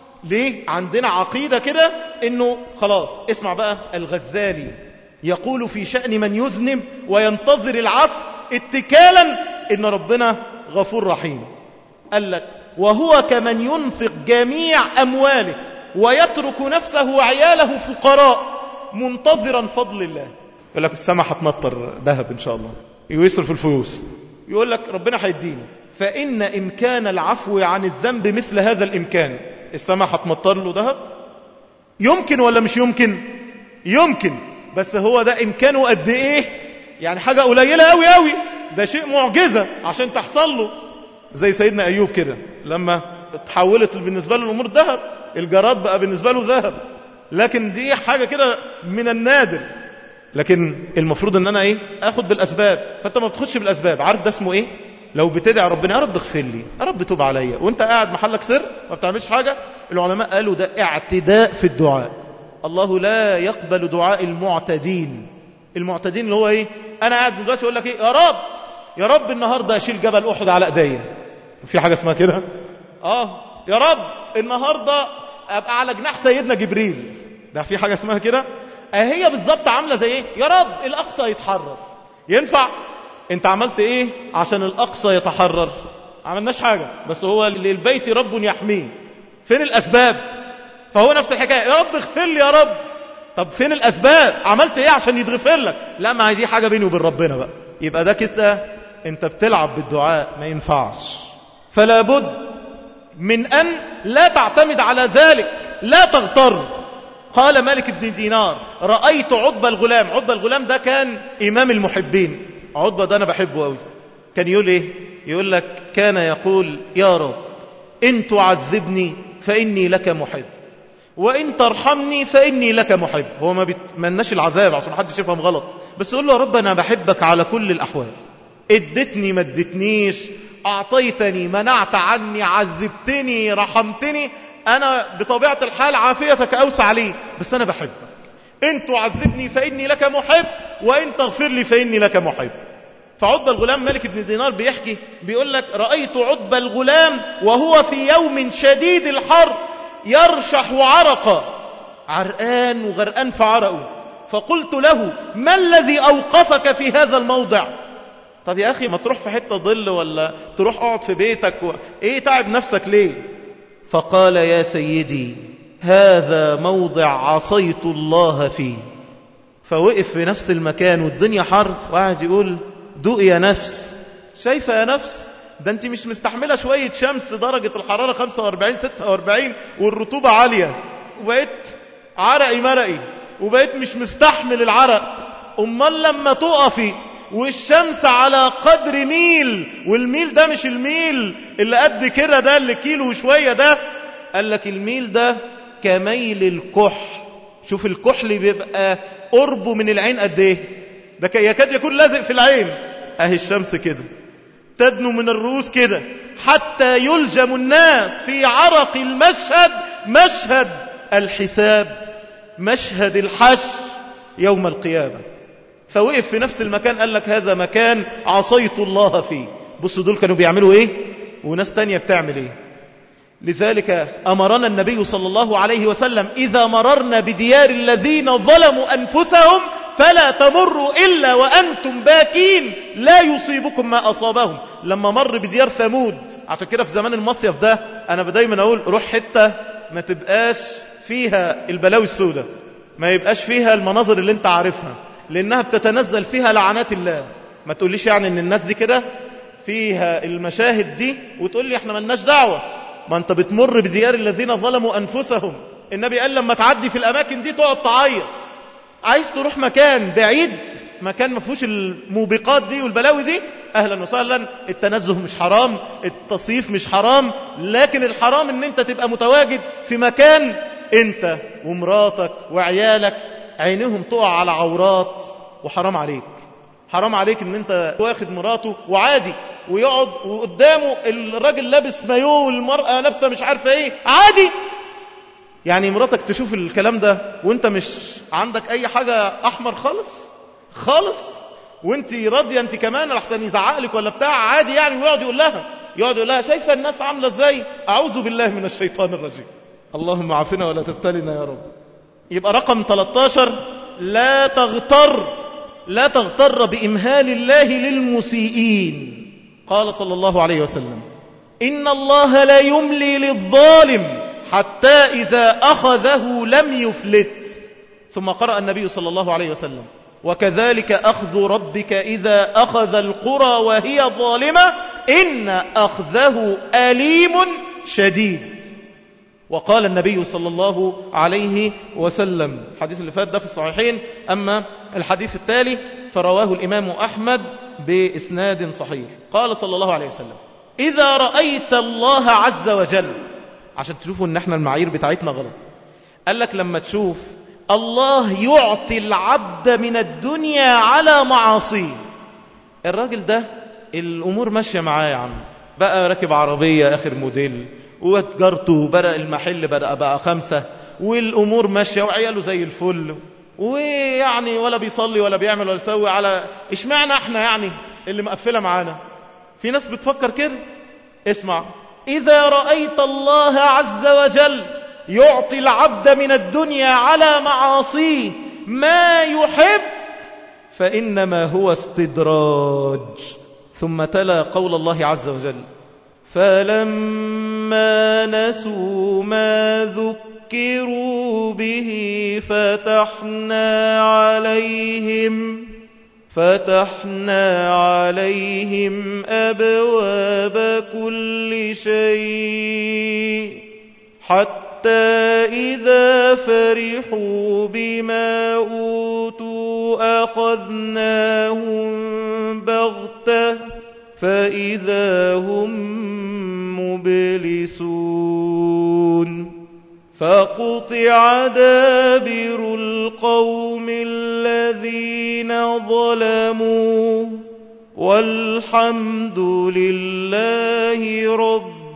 ليه عندنا عقيدة كده انه خلاص اسمع بقى الغزالي يقول في شأن من يذنب وينتظر العفو اتكالا ان ربنا غفور رحيم قال لك وهو كمن ينفق جميع أمواله ويترك نفسه وعياله فقراء منتظرا فضل الله يقول لك السماء هتمطر ذهب إن شاء الله يصرف الفلوس يقول لك ربنا هيدينا فإن إمكان العفو عن الذنب مثل هذا الإمكان السماء هتمطر له ذهب يمكن ولا مش يمكن يمكن بس هو ده إمكانه قد إيه يعني حاجة قليلة أوي أوي ده شيء معجزة عشان تحصل له زي سيدنا أيوب كده لما تحولت بالنسبة له الأمور ذهب الجراد بقى بالنسبة له ذهب لكن دي حاجة كده من النادر لكن المفروض ان انا ايه اخد بالاسباب فانت ما بتاخدش بالاسباب عارف ده اسمه ايه لو بتدعي ربنا يا رب اغفر لي يا رب توب عليا وانت قاعد محلك سر ما بتعملش حاجة العلماء قالوا ده اعتداء في الدعاء الله لا يقبل دعاء المعتدين المعتدين اللي هو ايه انا قاعد دلوقتي يقول لك ايه يا رب يا رب النهارده اشيل جبل احد على ايديا في حاجه اسمها كده اه يا رب النهارده ابقى على جناح سيدنا جبريل ده في حاجه اسمها كده اهي بالظبط عامله زي ايه يا رب الاقصى يتحرر ينفع انت عملت ايه عشان الاقصى يتحرر عملناش حاجه بس هو للبيت رب يحميه فين الاسباب فهو نفس الحكايه يا رب اغفر لي يا رب طب فين الاسباب عملت ايه عشان يتغفر لك لا ما هي دي حاجه بيني وبين ربنا بقى يبقى ده كده انت بتلعب بالدعاء ما ينفعش فلا بد من ان لا تعتمد على ذلك لا تغتر قال مالك بن دينار رأيت عتبة الغلام عتبة الغلام ده كان إمام المحبين عتبة ده أنا بحبه قوي كان يقول إيه يقول لك كان يقول يا رب إن تعذبني فإني لك محب وإن ترحمني فإني لك محب هو ما بيتمناش العذاب عشان حد يفهم غلط بس يقول له يا رب أنا بحبك على كل الأحوال ادتني ما ادتنيش أعطيتني منعت عني عذبتني رحمتني أنا بطبيعة الحال عافيتك أوسع لي بس أنا بحبك إن تعذبني فإني لك محب وإن تغفر لي فإني لك محب فعتبة الغلام ملك بن دينار بيحكي بيقول لك رأيت عتبة الغلام وهو في يوم شديد الحر يرشح عرقا عرقان وغرقان في عرقه فقلت له ما الذي أوقفك في هذا الموضع طب يا أخي ما تروح في حتة ظل ولا تروح اقعد في بيتك و... إيه تعب نفسك ليه فقال يا سيدي هذا موضع عصيت الله فيه فوقف في نفس المكان والدنيا حر وقعد يقول دوق يا نفس شايفة يا نفس ده انت مش مستحملة شوية شمس درجة الحرارة 45 46 والرطوبة عالية وبقيت عرقي مرقي وبقيت مش مستحمل العرق امال لما تقفي والشمس على قدر ميل والميل ده مش الميل اللي قد كده ده اللي كيلو وشوية ده قال لك الميل ده كميل الكحل شوف الكحل بيبقى قربه من العين قد ايه ده يكاد يكون لازق في العين اهي الشمس كده تدنو من الرؤوس كده حتى يلجم الناس في عرق المشهد مشهد الحساب مشهد الحشر يوم القيامة فوقف في نفس المكان قال لك هذا مكان عصيت الله فيه بصوا دول كانوا بيعملوا ايه وناس تانية بتعمل ايه لذلك أمرنا النبي صلى الله عليه وسلم إذا مررنا بديار الذين ظلموا أنفسهم فلا تمروا إلا وأنتم باكين لا يصيبكم ما أصابهم لما مر بديار ثمود عشان كده في زمان المصيف ده أنا دايما أقول روح حتة ما تبقاش فيها البلاوي السوداء ما يبقاش فيها المناظر اللي انت عارفها لأنها بتتنزل فيها لعنات الله ما تقوليش يعني أن الناس دي كده فيها المشاهد دي وتقول لي احنا ملناش دعوة ما انت بتمر بديار الذين ظلموا أنفسهم النبي قال لما تعدي في الأماكن دي تقعد تعيط عايز تروح مكان بعيد مكان ما فيهوش الموبقات دي والبلاوي دي اهلا وسهلا التنزه مش حرام التصيف مش حرام لكن الحرام ان انت تبقى متواجد في مكان انت ومراتك وعيالك عينهم تقع على عورات وحرام عليك حرام عليك ان انت واخد مراته وعادي ويقعد وقدامه الراجل لابس مايو والمرأة لابسه مش عارفه ايه عادي يعني مراتك تشوف الكلام ده وانت مش عندك اي حاجة احمر خالص خالص وانت راضية انت كمان لحسن يزعق لك ولا بتاع عادي يعني ويقعد يقول لها يقعد يقول لها شايفة الناس عاملة ازاي اعوذ بالله من الشيطان الرجيم اللهم عافنا ولا تبتلنا يا رب يبقى رقم 13 لا تغتر لا تغتر بإمهال الله للمسيئين قال صلى الله عليه وسلم إن الله لا يملي للظالم حتى إذا أخذه لم يفلت ثم قرأ النبي صلى الله عليه وسلم وكذلك أخذ ربك إذا أخذ القرى وهي ظالمة إن أخذه أليم شديد وقال النبي صلى الله عليه وسلم الحديث اللي فات ده في الصحيحين أما الحديث التالي فرواه الإمام أحمد بإسناد صحيح قال صلى الله عليه وسلم إذا رأيت الله عز وجل عشان تشوفوا ان احنا المعايير بتاعتنا غلط قال لك لما تشوف الله يعطي العبد من الدنيا على معاصيه الراجل ده الامور ماشيه معاه يا عم بقى راكب عربيه اخر موديل وتجارته بدأ المحل بدأ بقى خمسة والأمور ماشية وعياله زي الفل ويعني ولا بيصلي ولا بيعمل ولا يسوي على اشمعنا احنا يعني اللي مقفلة معانا في ناس بتفكر كده اسمع إذا رأيت الله عز وجل يعطي العبد من الدنيا على معاصيه ما يحب فإنما هو استدراج ثم تلا قول الله عز وجل فلما نسوا ما ذكروا به فتحنا عليهم فتحنا عليهم أبواب كل شيء حتى حتى إذا فرحوا بما أوتوا أخذناهم بغتة فإذا هم مبلسون فقطع دابر القوم الذين ظلموا والحمد لله رب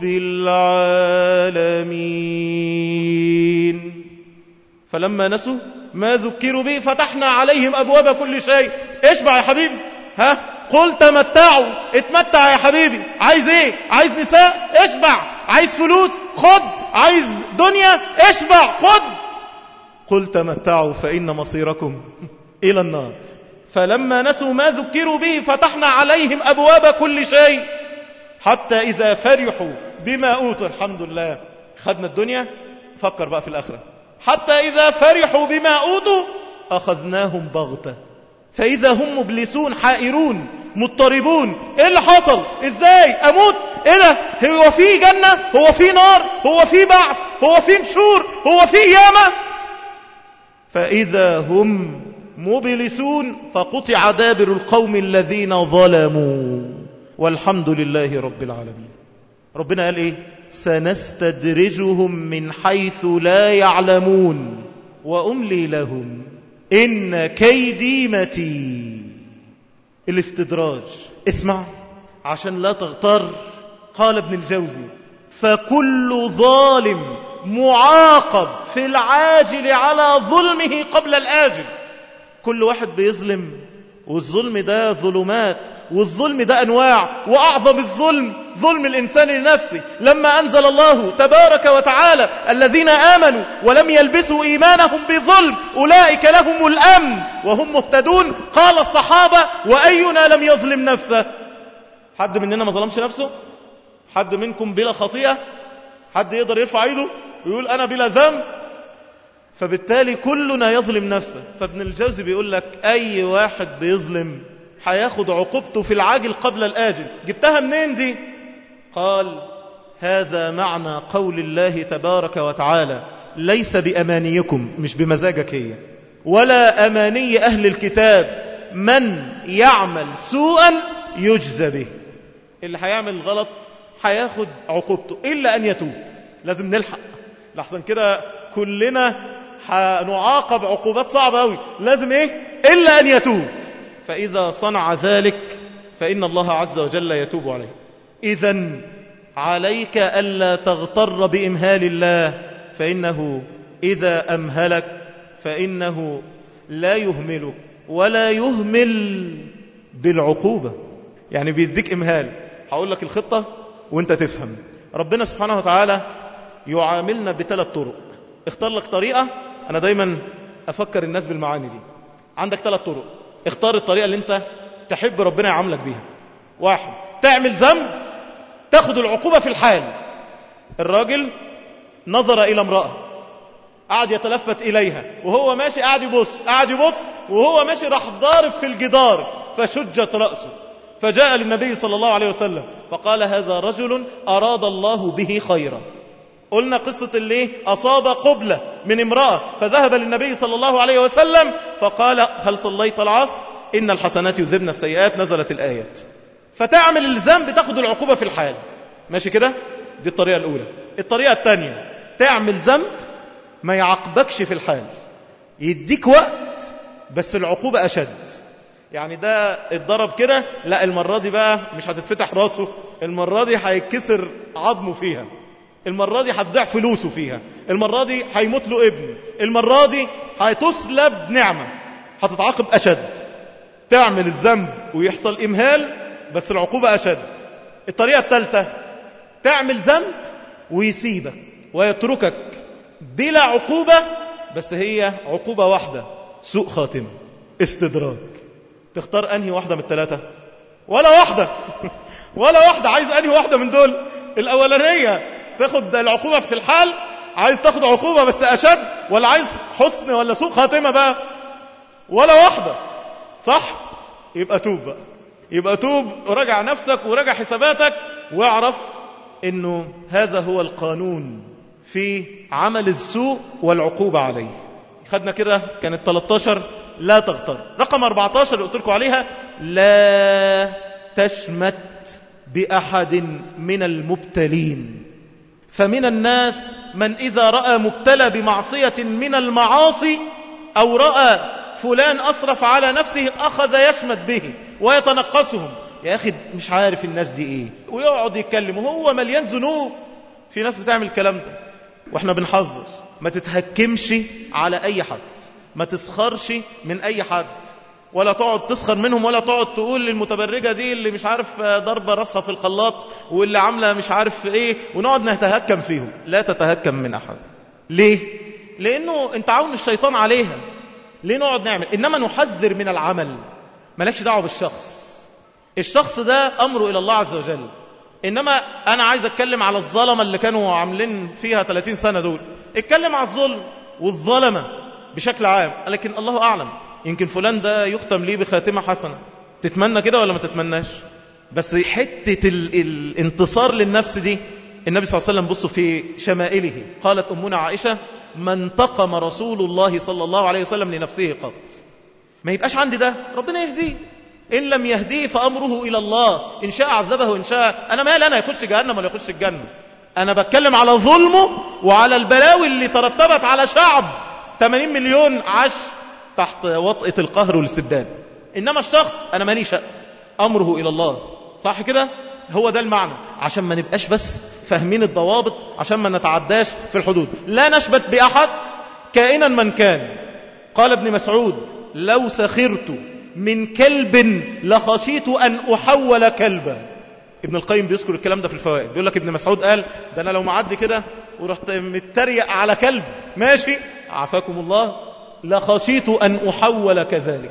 العالمين فلما نسوا ما ذكروا به فتحنا عليهم أبواب كل شيء اشبع يا حبيبي ها قل تمتعوا اتمتع يا حبيبي عايز ايه عايز نساء اشبع عايز فلوس خد عايز دنيا اشبع خد قل تمتعوا فإن مصيركم إلى النار فلما نسوا ما ذكروا به فتحنا عليهم أبواب كل شيء حتى إذا فرحوا بما أوتوا الحمد لله خدنا الدنيا فكر بقى في الآخرة حتى إذا فرحوا بما أوتوا أخذناهم بغتة فإذا هم مبلسون حائرون مضطربون إيه اللي حصل إزاي أموت إيه ده هو في جنة هو في نار هو في بعث هو في نشور هو في يامة فإذا هم مبلسون فقطع دابر القوم الذين ظلموا والحمد لله رب العالمين ربنا قال إيه سنستدرجهم من حيث لا يعلمون وأملي لهم إن كيدي متين الاستدراج اسمع عشان لا تغتر قال ابن الجوزي فكل ظالم معاقب في العاجل على ظلمه قبل الآجل كل واحد بيظلم والظلم ده ظلمات والظلم ده أنواع وأعظم الظلم ظلم الإنسان لنفسه لما أنزل الله تبارك وتعالى الذين آمنوا ولم يلبسوا إيمانهم بظلم أولئك لهم الأمن وهم مهتدون قال الصحابة وأينا لم يظلم نفسه حد مننا ما ظلمش نفسه حد منكم بلا خطيئة حد يقدر يرفع ايده ويقول أنا بلا ذنب فبالتالي كلنا يظلم نفسه فابن الجوزي بيقول لك أي واحد بيظلم هياخد عقوبته في العاجل قبل الآجل جبتها منين دي قال هذا معنى قول الله تبارك وتعالى ليس بأمانيكم مش بمزاجك هي ولا أماني أهل الكتاب من يعمل سوءا يجزى به اللي هيعمل غلط هياخد عقوبته إلا أن يتوب لازم نلحق لحظن كده كلنا هنعاقب عقوبات صعبة أوي لازم إيه إلا أن يتوب فإذا صنع ذلك فإن الله عز وجل يتوب عليه إذا عليك ألا تغتر بإمهال الله فإنه إذا أمهلك فإنه لا يهملك ولا يهمل بالعقوبة يعني بيديك إمهال هقول لك الخطة وانت تفهم ربنا سبحانه وتعالى يعاملنا بثلاث طرق اختار لك طريقة أنا دايما أفكر الناس بالمعاني دي عندك ثلاث طرق اختار الطريقة اللي انت تحب ربنا يعاملك بيها واحد تعمل ذنب تاخد العقوبة في الحال الراجل نظر إلى امرأة قعد يتلفت إليها وهو ماشي قاعد يبص قاعد يبص وهو ماشي راح ضارب في الجدار فشجت رأسه فجاء للنبي صلى الله عليه وسلم فقال هذا رجل أراد الله به خيرا قلنا قصة اللي أصاب قبلة من امرأة فذهب للنبي صلى الله عليه وسلم فقال هل صليت العصر إن الحسنات يذبن السيئات نزلت الآيات فتعمل الذنب تاخد العقوبة في الحال ماشي كده دي الطريقة الأولى الطريقة الثانية تعمل ذنب ما يعاقبكش في الحال يديك وقت بس العقوبة أشد يعني ده اتضرب كده لا المرة دي بقى مش هتتفتح راسه المرة دي هيتكسر عظمه فيها المرة دي هتضيع فلوسه فيها المرة دي هيموت له ابن المرة دي هتسلب نعمة هتتعاقب أشد تعمل الذنب ويحصل إمهال بس العقوبة أشد الطريقة الثالثة تعمل ذنب ويسيبك ويتركك بلا عقوبة بس هي عقوبة واحدة سوء خاتمة استدراج تختار أنهي واحدة من الثلاثة ولا واحدة ولا واحدة عايز أنهي واحدة من دول الأولانية تاخد العقوبة في الحال عايز تاخد عقوبة بس أشد ولا عايز حسن ولا سوء خاتمة بقى ولا واحدة صح يبقى توب بقى يبقى توب وراجع نفسك وراجع حساباتك واعرف انه هذا هو القانون في عمل السوء والعقوبة عليه خدنا كده كانت 13 لا تغتر رقم 14 اللي قلت لكم عليها لا تشمت بأحد من المبتلين فمن الناس من إذا رأى مبتلى بمعصية من المعاصي أو رأى فلان أصرف على نفسه أخذ يشمت به ويتنقصهم يا أخي مش عارف الناس دي إيه ويقعد يتكلم وهو مليان ذنوب في ناس بتعمل الكلام ده وإحنا بنحذر ما تتهكمش على أي حد ما تسخرش من أي حد ولا تقعد تسخر منهم ولا تقعد تقول للمتبرجة دي اللي مش عارف ضربة راسها في الخلاط واللي عاملة مش عارف ايه ونقعد نتهكم فيهم لا تتهكم من أحد ليه؟ لأنه انت عاون الشيطان عليها ليه نقعد نعمل إنما نحذر من العمل مالكش دعوة بالشخص الشخص ده أمره إلى الله عز وجل إنما أنا عايز أتكلم على الظلمة اللي كانوا عاملين فيها 30 سنة دول اتكلم على الظلم والظلمة بشكل عام لكن الله أعلم يمكن فلان ده يختم ليه بخاتمة حسنة تتمنى كده ولا ما تتمناش بس حتة ال... الانتصار للنفس دي النبي صلى الله عليه وسلم بصوا في شمائله قالت أمنا عائشة ما انتقم رسول الله صلى الله عليه وسلم لنفسه قط ما يبقاش عندي ده ربنا يهديه إن لم يهديه فأمره إلى الله إن شاء عذبه وإن شاء أنا مال أنا يخش جهنم ولا يخش الجنة أنا بتكلم على ظلمه وعلى البلاوي اللي ترتبت على شعب 80 مليون عاش تحت وطئة القهر والاستبداد إنما الشخص أنا مالي شأن أمره إلى الله صح كده هو ده المعنى عشان ما نبقاش بس فاهمين الضوابط عشان ما نتعداش في الحدود لا نشبت بأحد كائنا من كان قال ابن مسعود لو سخرت من كلب لخشيت أن أحول كلبا ابن القيم بيذكر الكلام ده في الفوائد بيقول لك ابن مسعود قال ده أنا لو معدي كده ورحت متريق على كلب ماشي عافاكم الله لخشيت أن أحول كذلك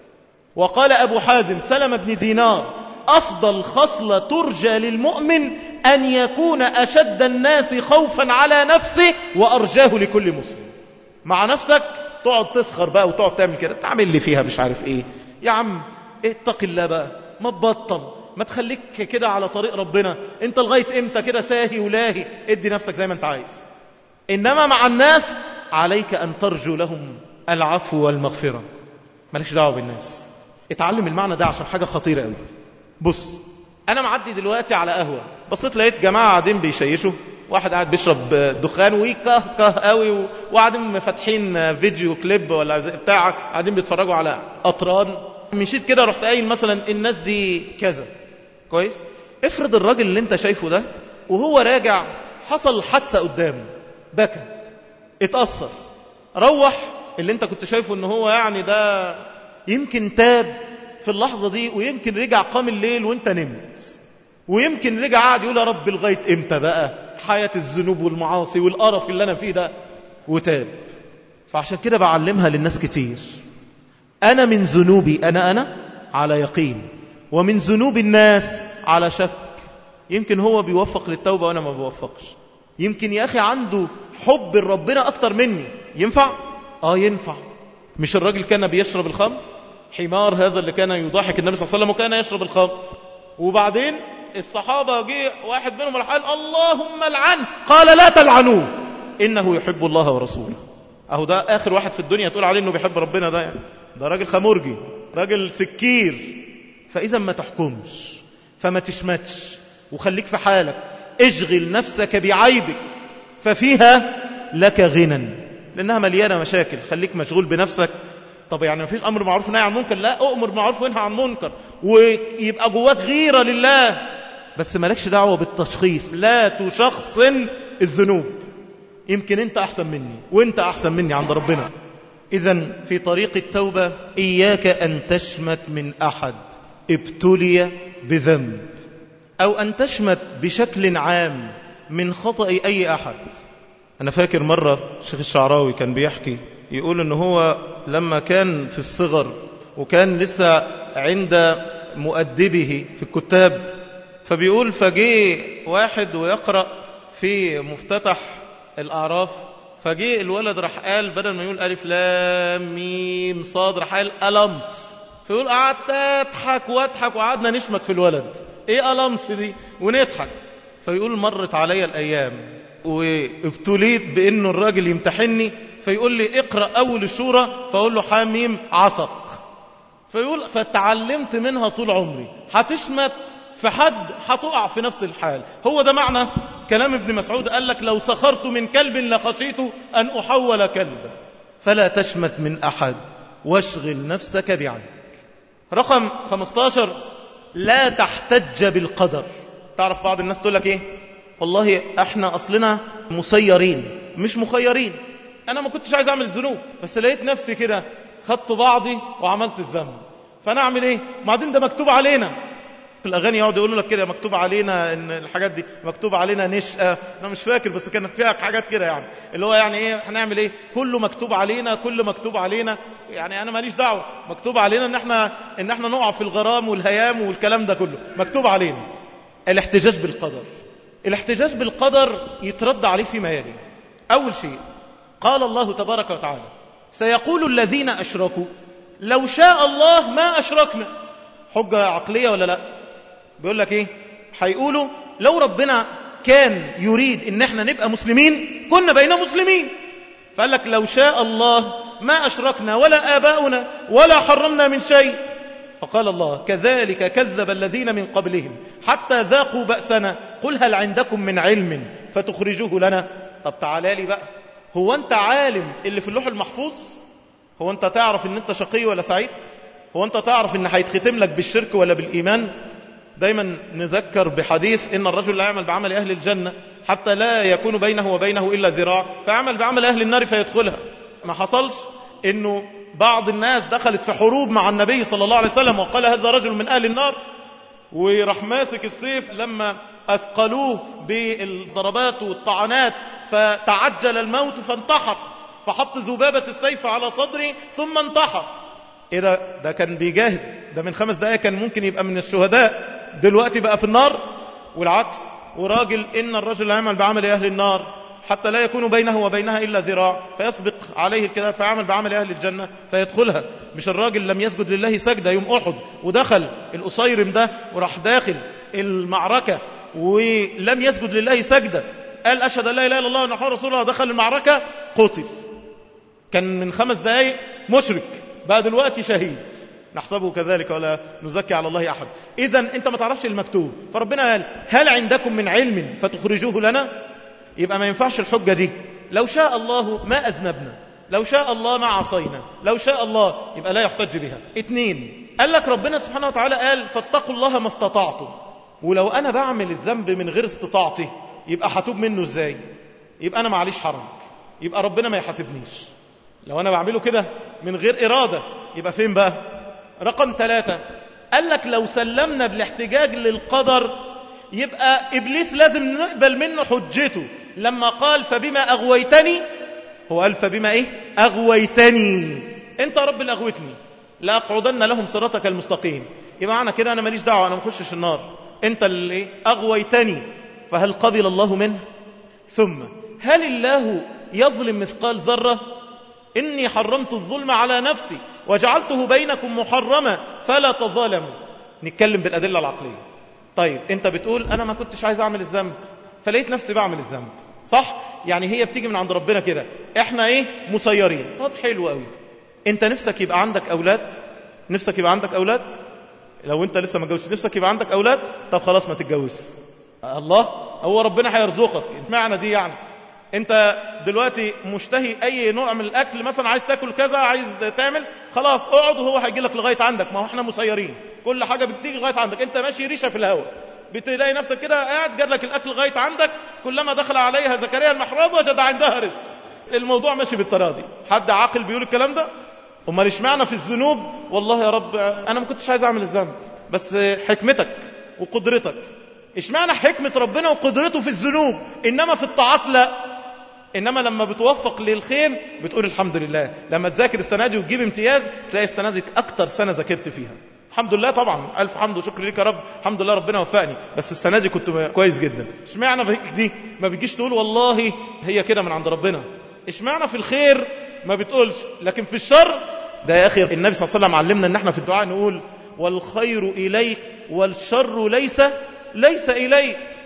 وقال أبو حازم سلم بن دينار أفضل خصلة ترجى للمؤمن أن يكون أشد الناس خوفا على نفسه وأرجاه لكل مسلم مع نفسك تقعد تسخر بقى وتقعد تعمل كده تعمل لي فيها مش عارف ايه يا عم اتق الله بقى ما تبطل ما تخليك كده على طريق ربنا انت لغاية امتى كده ساهي ولاهي ادي نفسك زي ما انت عايز انما مع الناس عليك ان ترجو لهم العفو والمغفرة مالكش دعوة بالناس اتعلم المعنى ده عشان حاجة خطيرة قوي بص انا معدي دلوقتي على قهوة بصيت لقيت جماعة قاعدين بيشيشوا واحد قاعد بيشرب دخان ويكه كه قوي وقاعدين فاتحين فيديو كليب ولا بتاع قاعدين بيتفرجوا على اطران مشيت كده رحت قايل مثلا الناس دي كذا كويس افرض الراجل اللي انت شايفه ده وهو راجع حصل حادثه قدامه بكى اتأثر روح اللي انت كنت شايفه ان هو يعني ده يمكن تاب في اللحظة دي ويمكن رجع قام الليل وانت نمت ويمكن رجع قاعد يقول يا رب لغاية امتى بقى حياة الذنوب والمعاصي والقرف اللي انا فيه ده وتاب فعشان كده بعلمها للناس كتير انا من ذنوبي انا انا على يقين ومن ذنوب الناس على شك يمكن هو بيوفق للتوبة وانا ما بوفقش يمكن يا اخي عنده حب ربنا اكتر مني ينفع اه ينفع مش الراجل كان بيشرب الخمر حمار هذا اللي كان يضحك النبي صلى الله عليه وسلم وكان يشرب الخمر وبعدين الصحابة جه واحد منهم راح قال اللهم العن قال لا تلعنوه إنه يحب الله ورسوله أهو ده آخر واحد في الدنيا تقول عليه إنه بيحب ربنا ده يعني ده راجل خمرجي راجل سكير فإذا ما تحكمش فما تشمتش وخليك في حالك اشغل نفسك بعيبك ففيها لك غنى لأنها مليانة مشاكل خليك مشغول بنفسك طب يعني مفيش أمر معروف ونهي عن منكر لا أؤمر معروف وانهى عن منكر ويبقى جواك غيرة لله بس مالكش دعوة بالتشخيص لا تشخصن الذنوب يمكن انت أحسن مني وانت أحسن مني عند ربنا إذا في طريق التوبة إياك أن تشمت من أحد ابتلي بذنب أو أن تشمت بشكل عام من خطأ أي أحد أنا فاكر مرة شيخ الشعراوي كان بيحكي يقول أنه هو لما كان في الصغر وكان لسه عند مؤدبه في الكتاب فبيقول فجي واحد ويقرأ في مفتتح الأعراف فجي الولد راح قال بدل ما يقول ألف لام ميم صاد راح قال ألمس فيقول قعدت أضحك وأضحك وقعدنا نشمك في الولد إيه ألمس دي ونضحك فيقول مرت علي الأيام وابتليت بانه الراجل يمتحني فيقول لي اقرأ اول الشورى فاقول له حاميم عصق فيقول فتعلمت منها طول عمري هتشمت في حد هتقع في نفس الحال هو ده معنى كلام ابن مسعود قال لك لو سخرت من كلب لخشيت أن أحول كلبا فلا تشمت من أحد واشغل نفسك بعنك رقم 15 لا تحتج بالقدر تعرف بعض الناس تقول لك ايه والله احنا اصلنا مسيرين مش مخيرين انا ما كنتش عايز اعمل الذنوب بس لقيت نفسي كده خدت بعضي وعملت الذنب فانا اعمل ايه بعدين ده مكتوب علينا في الاغاني يقعدوا يقولوا لك كده مكتوب علينا ان الحاجات دي مكتوب علينا نشأة انا مش فاكر بس كان فيها حاجات كده يعني اللي هو يعني ايه هنعمل ايه كله مكتوب علينا كله مكتوب علينا يعني انا ماليش دعوه مكتوب علينا ان احنا ان احنا نقع في الغرام والهيام والكلام ده كله مكتوب علينا الاحتجاج بالقدر الاحتجاج بالقدر يترد عليه فيما يلي اول شيء قال الله تبارك وتعالى سيقول الذين اشركوا لو شاء الله ما اشركنا حجه عقليه ولا لا بيقول لك ايه هيقولوا لو ربنا كان يريد ان احنا نبقى مسلمين كنا بينا مسلمين فقال لك لو شاء الله ما اشركنا ولا اباؤنا ولا حرمنا من شيء فقال الله كذلك كذب الذين من قبلهم حتى ذاقوا بأسنا قل هل عندكم من علم فتخرجوه لنا طب تعالى لي بقى هو انت عالم اللي في اللوح المحفوظ هو انت تعرف ان انت شقي ولا سعيد هو انت تعرف ان هيتختم لك بالشرك ولا بالإيمان دايما نذكر بحديث إن الرجل لا يعمل بعمل أهل الجنة حتى لا يكون بينه وبينه إلا ذراع فيعمل بعمل أهل النار فيدخلها ما حصلش إنه بعض الناس دخلت في حروب مع النبي صلى الله عليه وسلم وقال هذا رجل من أهل النار وراح ماسك السيف لما أثقلوه بالضربات والطعنات فتعجل الموت فانتحر فحط ذبابة السيف على صدره ثم انتحر ايه ده ده كان بيجاهد ده من خمس دقايق كان ممكن يبقى من الشهداء دلوقتي بقى في النار والعكس وراجل ان الرجل لا يعمل بعمل اهل النار حتى لا يكون بينه وبينها الا ذراع فيسبق عليه الكتاب فيعمل بعمل اهل الجنه فيدخلها مش الراجل لم يسجد لله سجده يوم احد ودخل القصيرم ده وراح داخل المعركه ولم يسجد لله سجده قال اشهد ان لا اله الا الله وان محمد رسول الله دخل المعركه قتل كان من خمس دقائق مشرك بقى دلوقتي شهيد نحسبه كذلك ولا نزكي على الله أحد إذا أنت ما تعرفش المكتوب فربنا قال هل عندكم من علم فتخرجوه لنا يبقى ما ينفعش الحجة دي لو شاء الله ما أذنبنا لو شاء الله ما عصينا لو شاء الله يبقى لا يحتج بها اتنين قال لك ربنا سبحانه وتعالى قال فاتقوا الله ما استطعتم ولو أنا بعمل الذنب من غير استطاعتي يبقى هتوب منه ازاي يبقى أنا معليش حرج يبقى ربنا ما يحاسبنيش لو أنا بعمله كده من غير إرادة يبقى فين بقى رقم ثلاثة قال لك لو سلمنا بالاحتجاج للقدر يبقى إبليس لازم نقبل منه حجته لما قال فبما أغويتني هو قال فبما إيه أغويتني أنت يا رب اللي أغويتني لأقعدن لهم صراطك المستقيم يبقى معنى كده أنا ماليش دعوة أنا ما اخشش النار أنت اللي أغويتني فهل قبل الله منه ثم هل الله يظلم مثقال ذرة إني حرمت الظلم على نفسي وجعلته بينكم محرما فلا تظالموا نتكلم بالأدلة العقلية طيب أنت بتقول أنا ما كنتش عايز أعمل الذنب فلقيت نفسي بعمل الذنب صح؟ يعني هي بتيجي من عند ربنا كده احنا ايه مسيرين طب حلو قوي انت نفسك يبقى عندك اولاد نفسك يبقى عندك اولاد لو انت لسه ما اتجوزتش نفسك يبقى عندك اولاد طب خلاص ما تتجوز الله هو ربنا هيرزقك معنى دي يعني انت دلوقتي مشتهي اي نوع من الاكل مثلا عايز تاكل كذا عايز تعمل خلاص اقعد وهو هيجي لك لغايه عندك ما هو احنا مسيرين كل حاجه بتيجي لغايه عندك انت ماشي ريشه في الهواء بتلاقي نفسك كده قاعد جاب لك الاكل لغايه عندك كلما دخل عليها زكريا المحراب وجد عندها رزق الموضوع ماشي بالطريقه دي حد عاقل بيقول الكلام ده امال اشمعنى في الذنوب والله يا رب انا ما كنتش عايز اعمل الذنب بس حكمتك وقدرتك اشمعنى حكمه ربنا وقدرته في الذنوب انما في الطاعات لا انما لما بتوفق للخير بتقول الحمد لله لما تذاكر السنه دي وتجيب امتياز تلاقي السنه دي اكتر سنه ذاكرت فيها الحمد لله طبعا الف حمد وشكر ليك يا رب الحمد لله ربنا وفقني بس السنه دي كنت كويس جدا اشمعنى دي ما بتجيش تقول والله هي كده من عند ربنا اشمعنى في الخير ما بتقولش لكن في الشر ده يا اخي النبي صلى الله عليه وسلم علمنا ان احنا في الدعاء نقول والخير اليك والشر ليس ليس اليك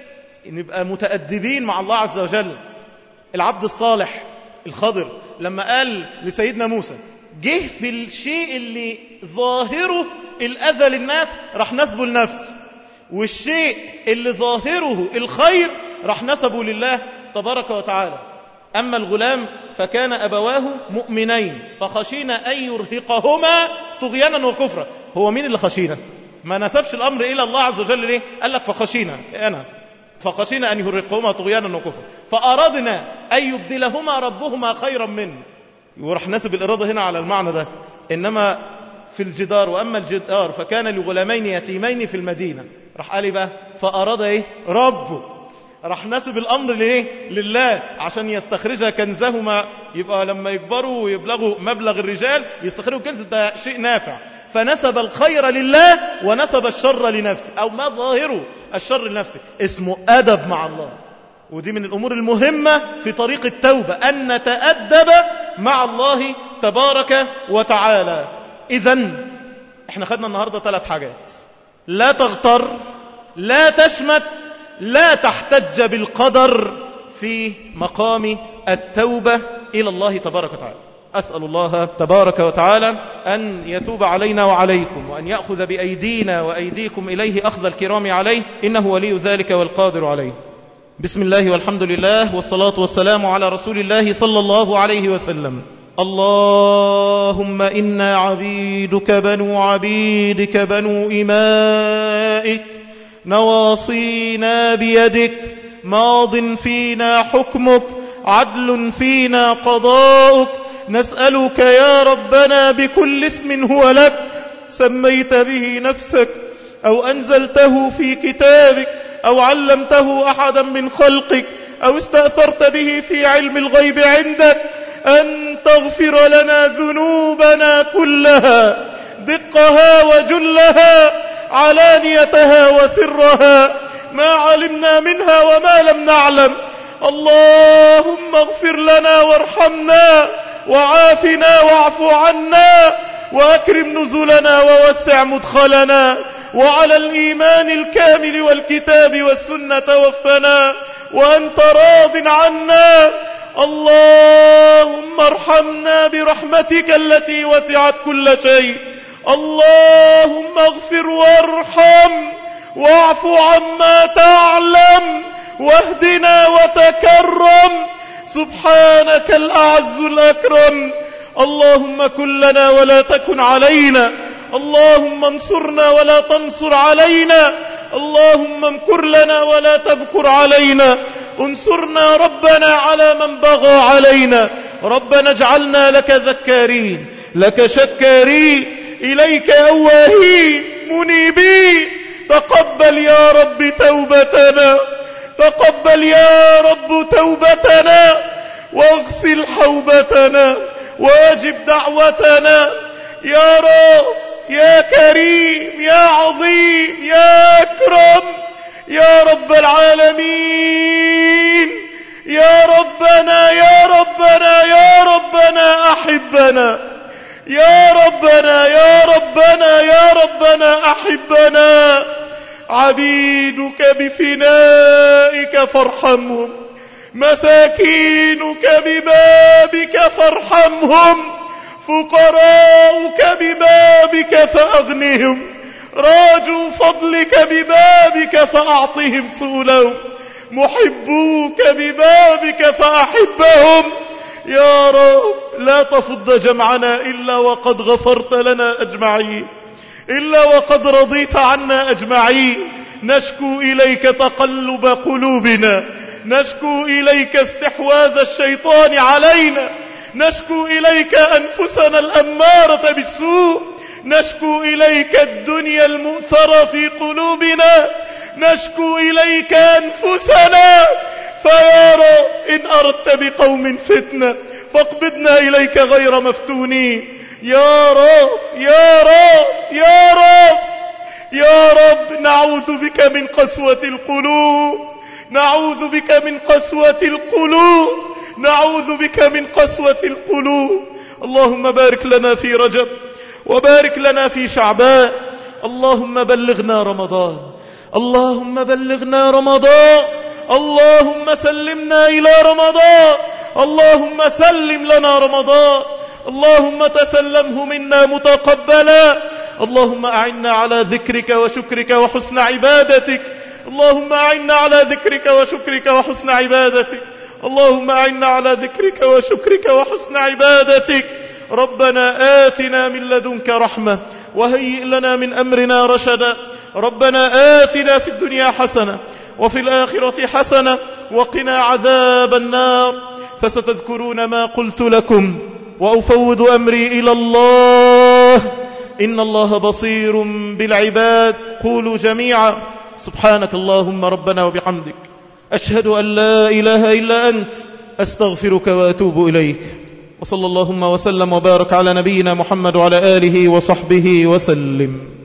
نبقى متأدبين مع الله عز وجل العبد الصالح الخضر لما قال لسيدنا موسى جه في الشيء اللي ظاهره الأذى للناس راح نسبه لنفسه والشيء اللي ظاهره الخير راح نسبه لله تبارك وتعالى أما الغلام فكان أبواه مؤمنين فخشينا أن يرهقهما طغيانا وكفرا هو مين اللي خشينا ما نسبش الأمر إلى الله عز وجل ليه قال لك فخشينا أنا فخشينا أن يرهقهما طغيانا وكفرا فأردنا أن يبدلهما ربهما خيرا منه وراح نسب الإرادة هنا على المعنى ده إنما في الجدار وأما الجدار فكان لغلامين يتيمين في المدينة راح قال بقى فأراد إيه ربه راح نسب الأمر ليه لله عشان يستخرجها كنزهما يبقى لما يكبروا ويبلغوا مبلغ الرجال يستخرجوا كنز ده شيء نافع فنسب الخير لله ونسب الشر لنفسه أو ما ظاهره الشر لنفسه اسمه أدب مع الله ودي من الأمور المهمة في طريق التوبة أن نتأدب مع الله تبارك وتعالى إذا احنا خدنا النهاردة ثلاث حاجات لا تغتر لا تشمت لا تحتج بالقدر في مقام التوبة إلى الله تبارك وتعالى أسأل الله تبارك وتعالى أن يتوب علينا وعليكم وأن يأخذ بأيدينا وأيديكم إليه أخذ الكرام عليه إنه ولي ذلك والقادر عليه بسم الله والحمد لله والصلاة والسلام على رسول الله صلى الله عليه وسلم اللهم إنا عبيدك بنو عبيدك بنو إمائك نواصينا بيدك ماض فينا حكمك عدل فينا قضاؤك نسألك يا ربنا بكل اسم هو لك سميت به نفسك أو أنزلته في كتابك أو علمته أحدا من خلقك أو استأثرت به في علم الغيب عندك أن تغفر لنا ذنوبنا كلها دقها وجلها علانيتها وسرها ما علمنا منها وما لم نعلم اللهم اغفر لنا وارحمنا وعافنا واعف عنا وأكرم نزلنا ووسع مدخلنا وعلى الإيمان الكامل والكتاب والسنة توفنا وأنت راض عنا اللهم ارحمنا برحمتك التي وسعت كل شيء اللهم اغفر وارحم واعف عما تعلم واهدنا وتكرم سبحانك الأعز الأكرم اللهم كن لنا ولا تكن علينا اللهم انصرنا ولا تنصر علينا اللهم امكر لنا ولا تبكر علينا انصرنا ربنا على من بغى علينا ربنا اجعلنا لك ذكارين لك شكارين إليك أواهين منيبين تقبل يا رب توبتنا تقبل يا رب توبتنا واغسل حوبتنا واجب دعوتنا يا رب يا كريم يا عظيم يا أكرم يا رب العالمين يا ربنا يا ربنا يا ربنا أحبنا يا ربنا يا ربنا يا ربنا أحبنا عبيدك بفنائك فارحمهم مساكينك ببابك فارحمهم فقراؤك ببابك فأغنهم راجوا فضلك ببابك فأعطهم سؤلهم محبوك ببابك فأحبهم يا رب لا تفض جمعنا إلا وقد غفرت لنا أجمعين إلا وقد رضيت عنا أجمعين نشكو إليك تقلب قلوبنا نشكو إليك استحواذ الشيطان علينا نشكو إليك أنفسنا الأمارة بالسوء نشكو إليك الدنيا المؤثرة في قلوبنا نشكو إليك أنفسنا فيا رب إن أردت بقوم فتنة فاقبضنا إليك غير مفتونين يا رب يا رب يا رب يا رب نعوذ بك من قسوة القلوب نعوذ بك من قسوة القلوب نعوذ بك من قسوة القلوب اللهم بارك لنا في رجب وبارك لنا في شعبان اللهم بلغنا رمضان اللهم بلغنا رمضان اللهم سلمنا إلى رمضان اللهم سلم لنا رمضان اللهم تسلمه منا متقبلا اللهم أعنا على ذكرك وشكرك وحسن عبادتك اللهم أعنا على ذكرك وشكرك وحسن عبادتك اللهم أعنا على ذكرك وشكرك وحسن عبادتك ربنا آتنا من لدنك رحمة وهيئ لنا من أمرنا رشدا ربنا آتنا في الدنيا حسنة وفي الآخرة حسنة وقنا عذاب النار فستذكرون ما قلت لكم وأفوض أمري إلى الله إن الله بصير بالعباد قولوا جميعا سبحانك اللهم ربنا وبحمدك أشهد أن لا إله إلا أنت أستغفرك وأتوب إليك وصلى اللهم وسلم وبارك على نبينا محمد وعلى آله وصحبه وسلم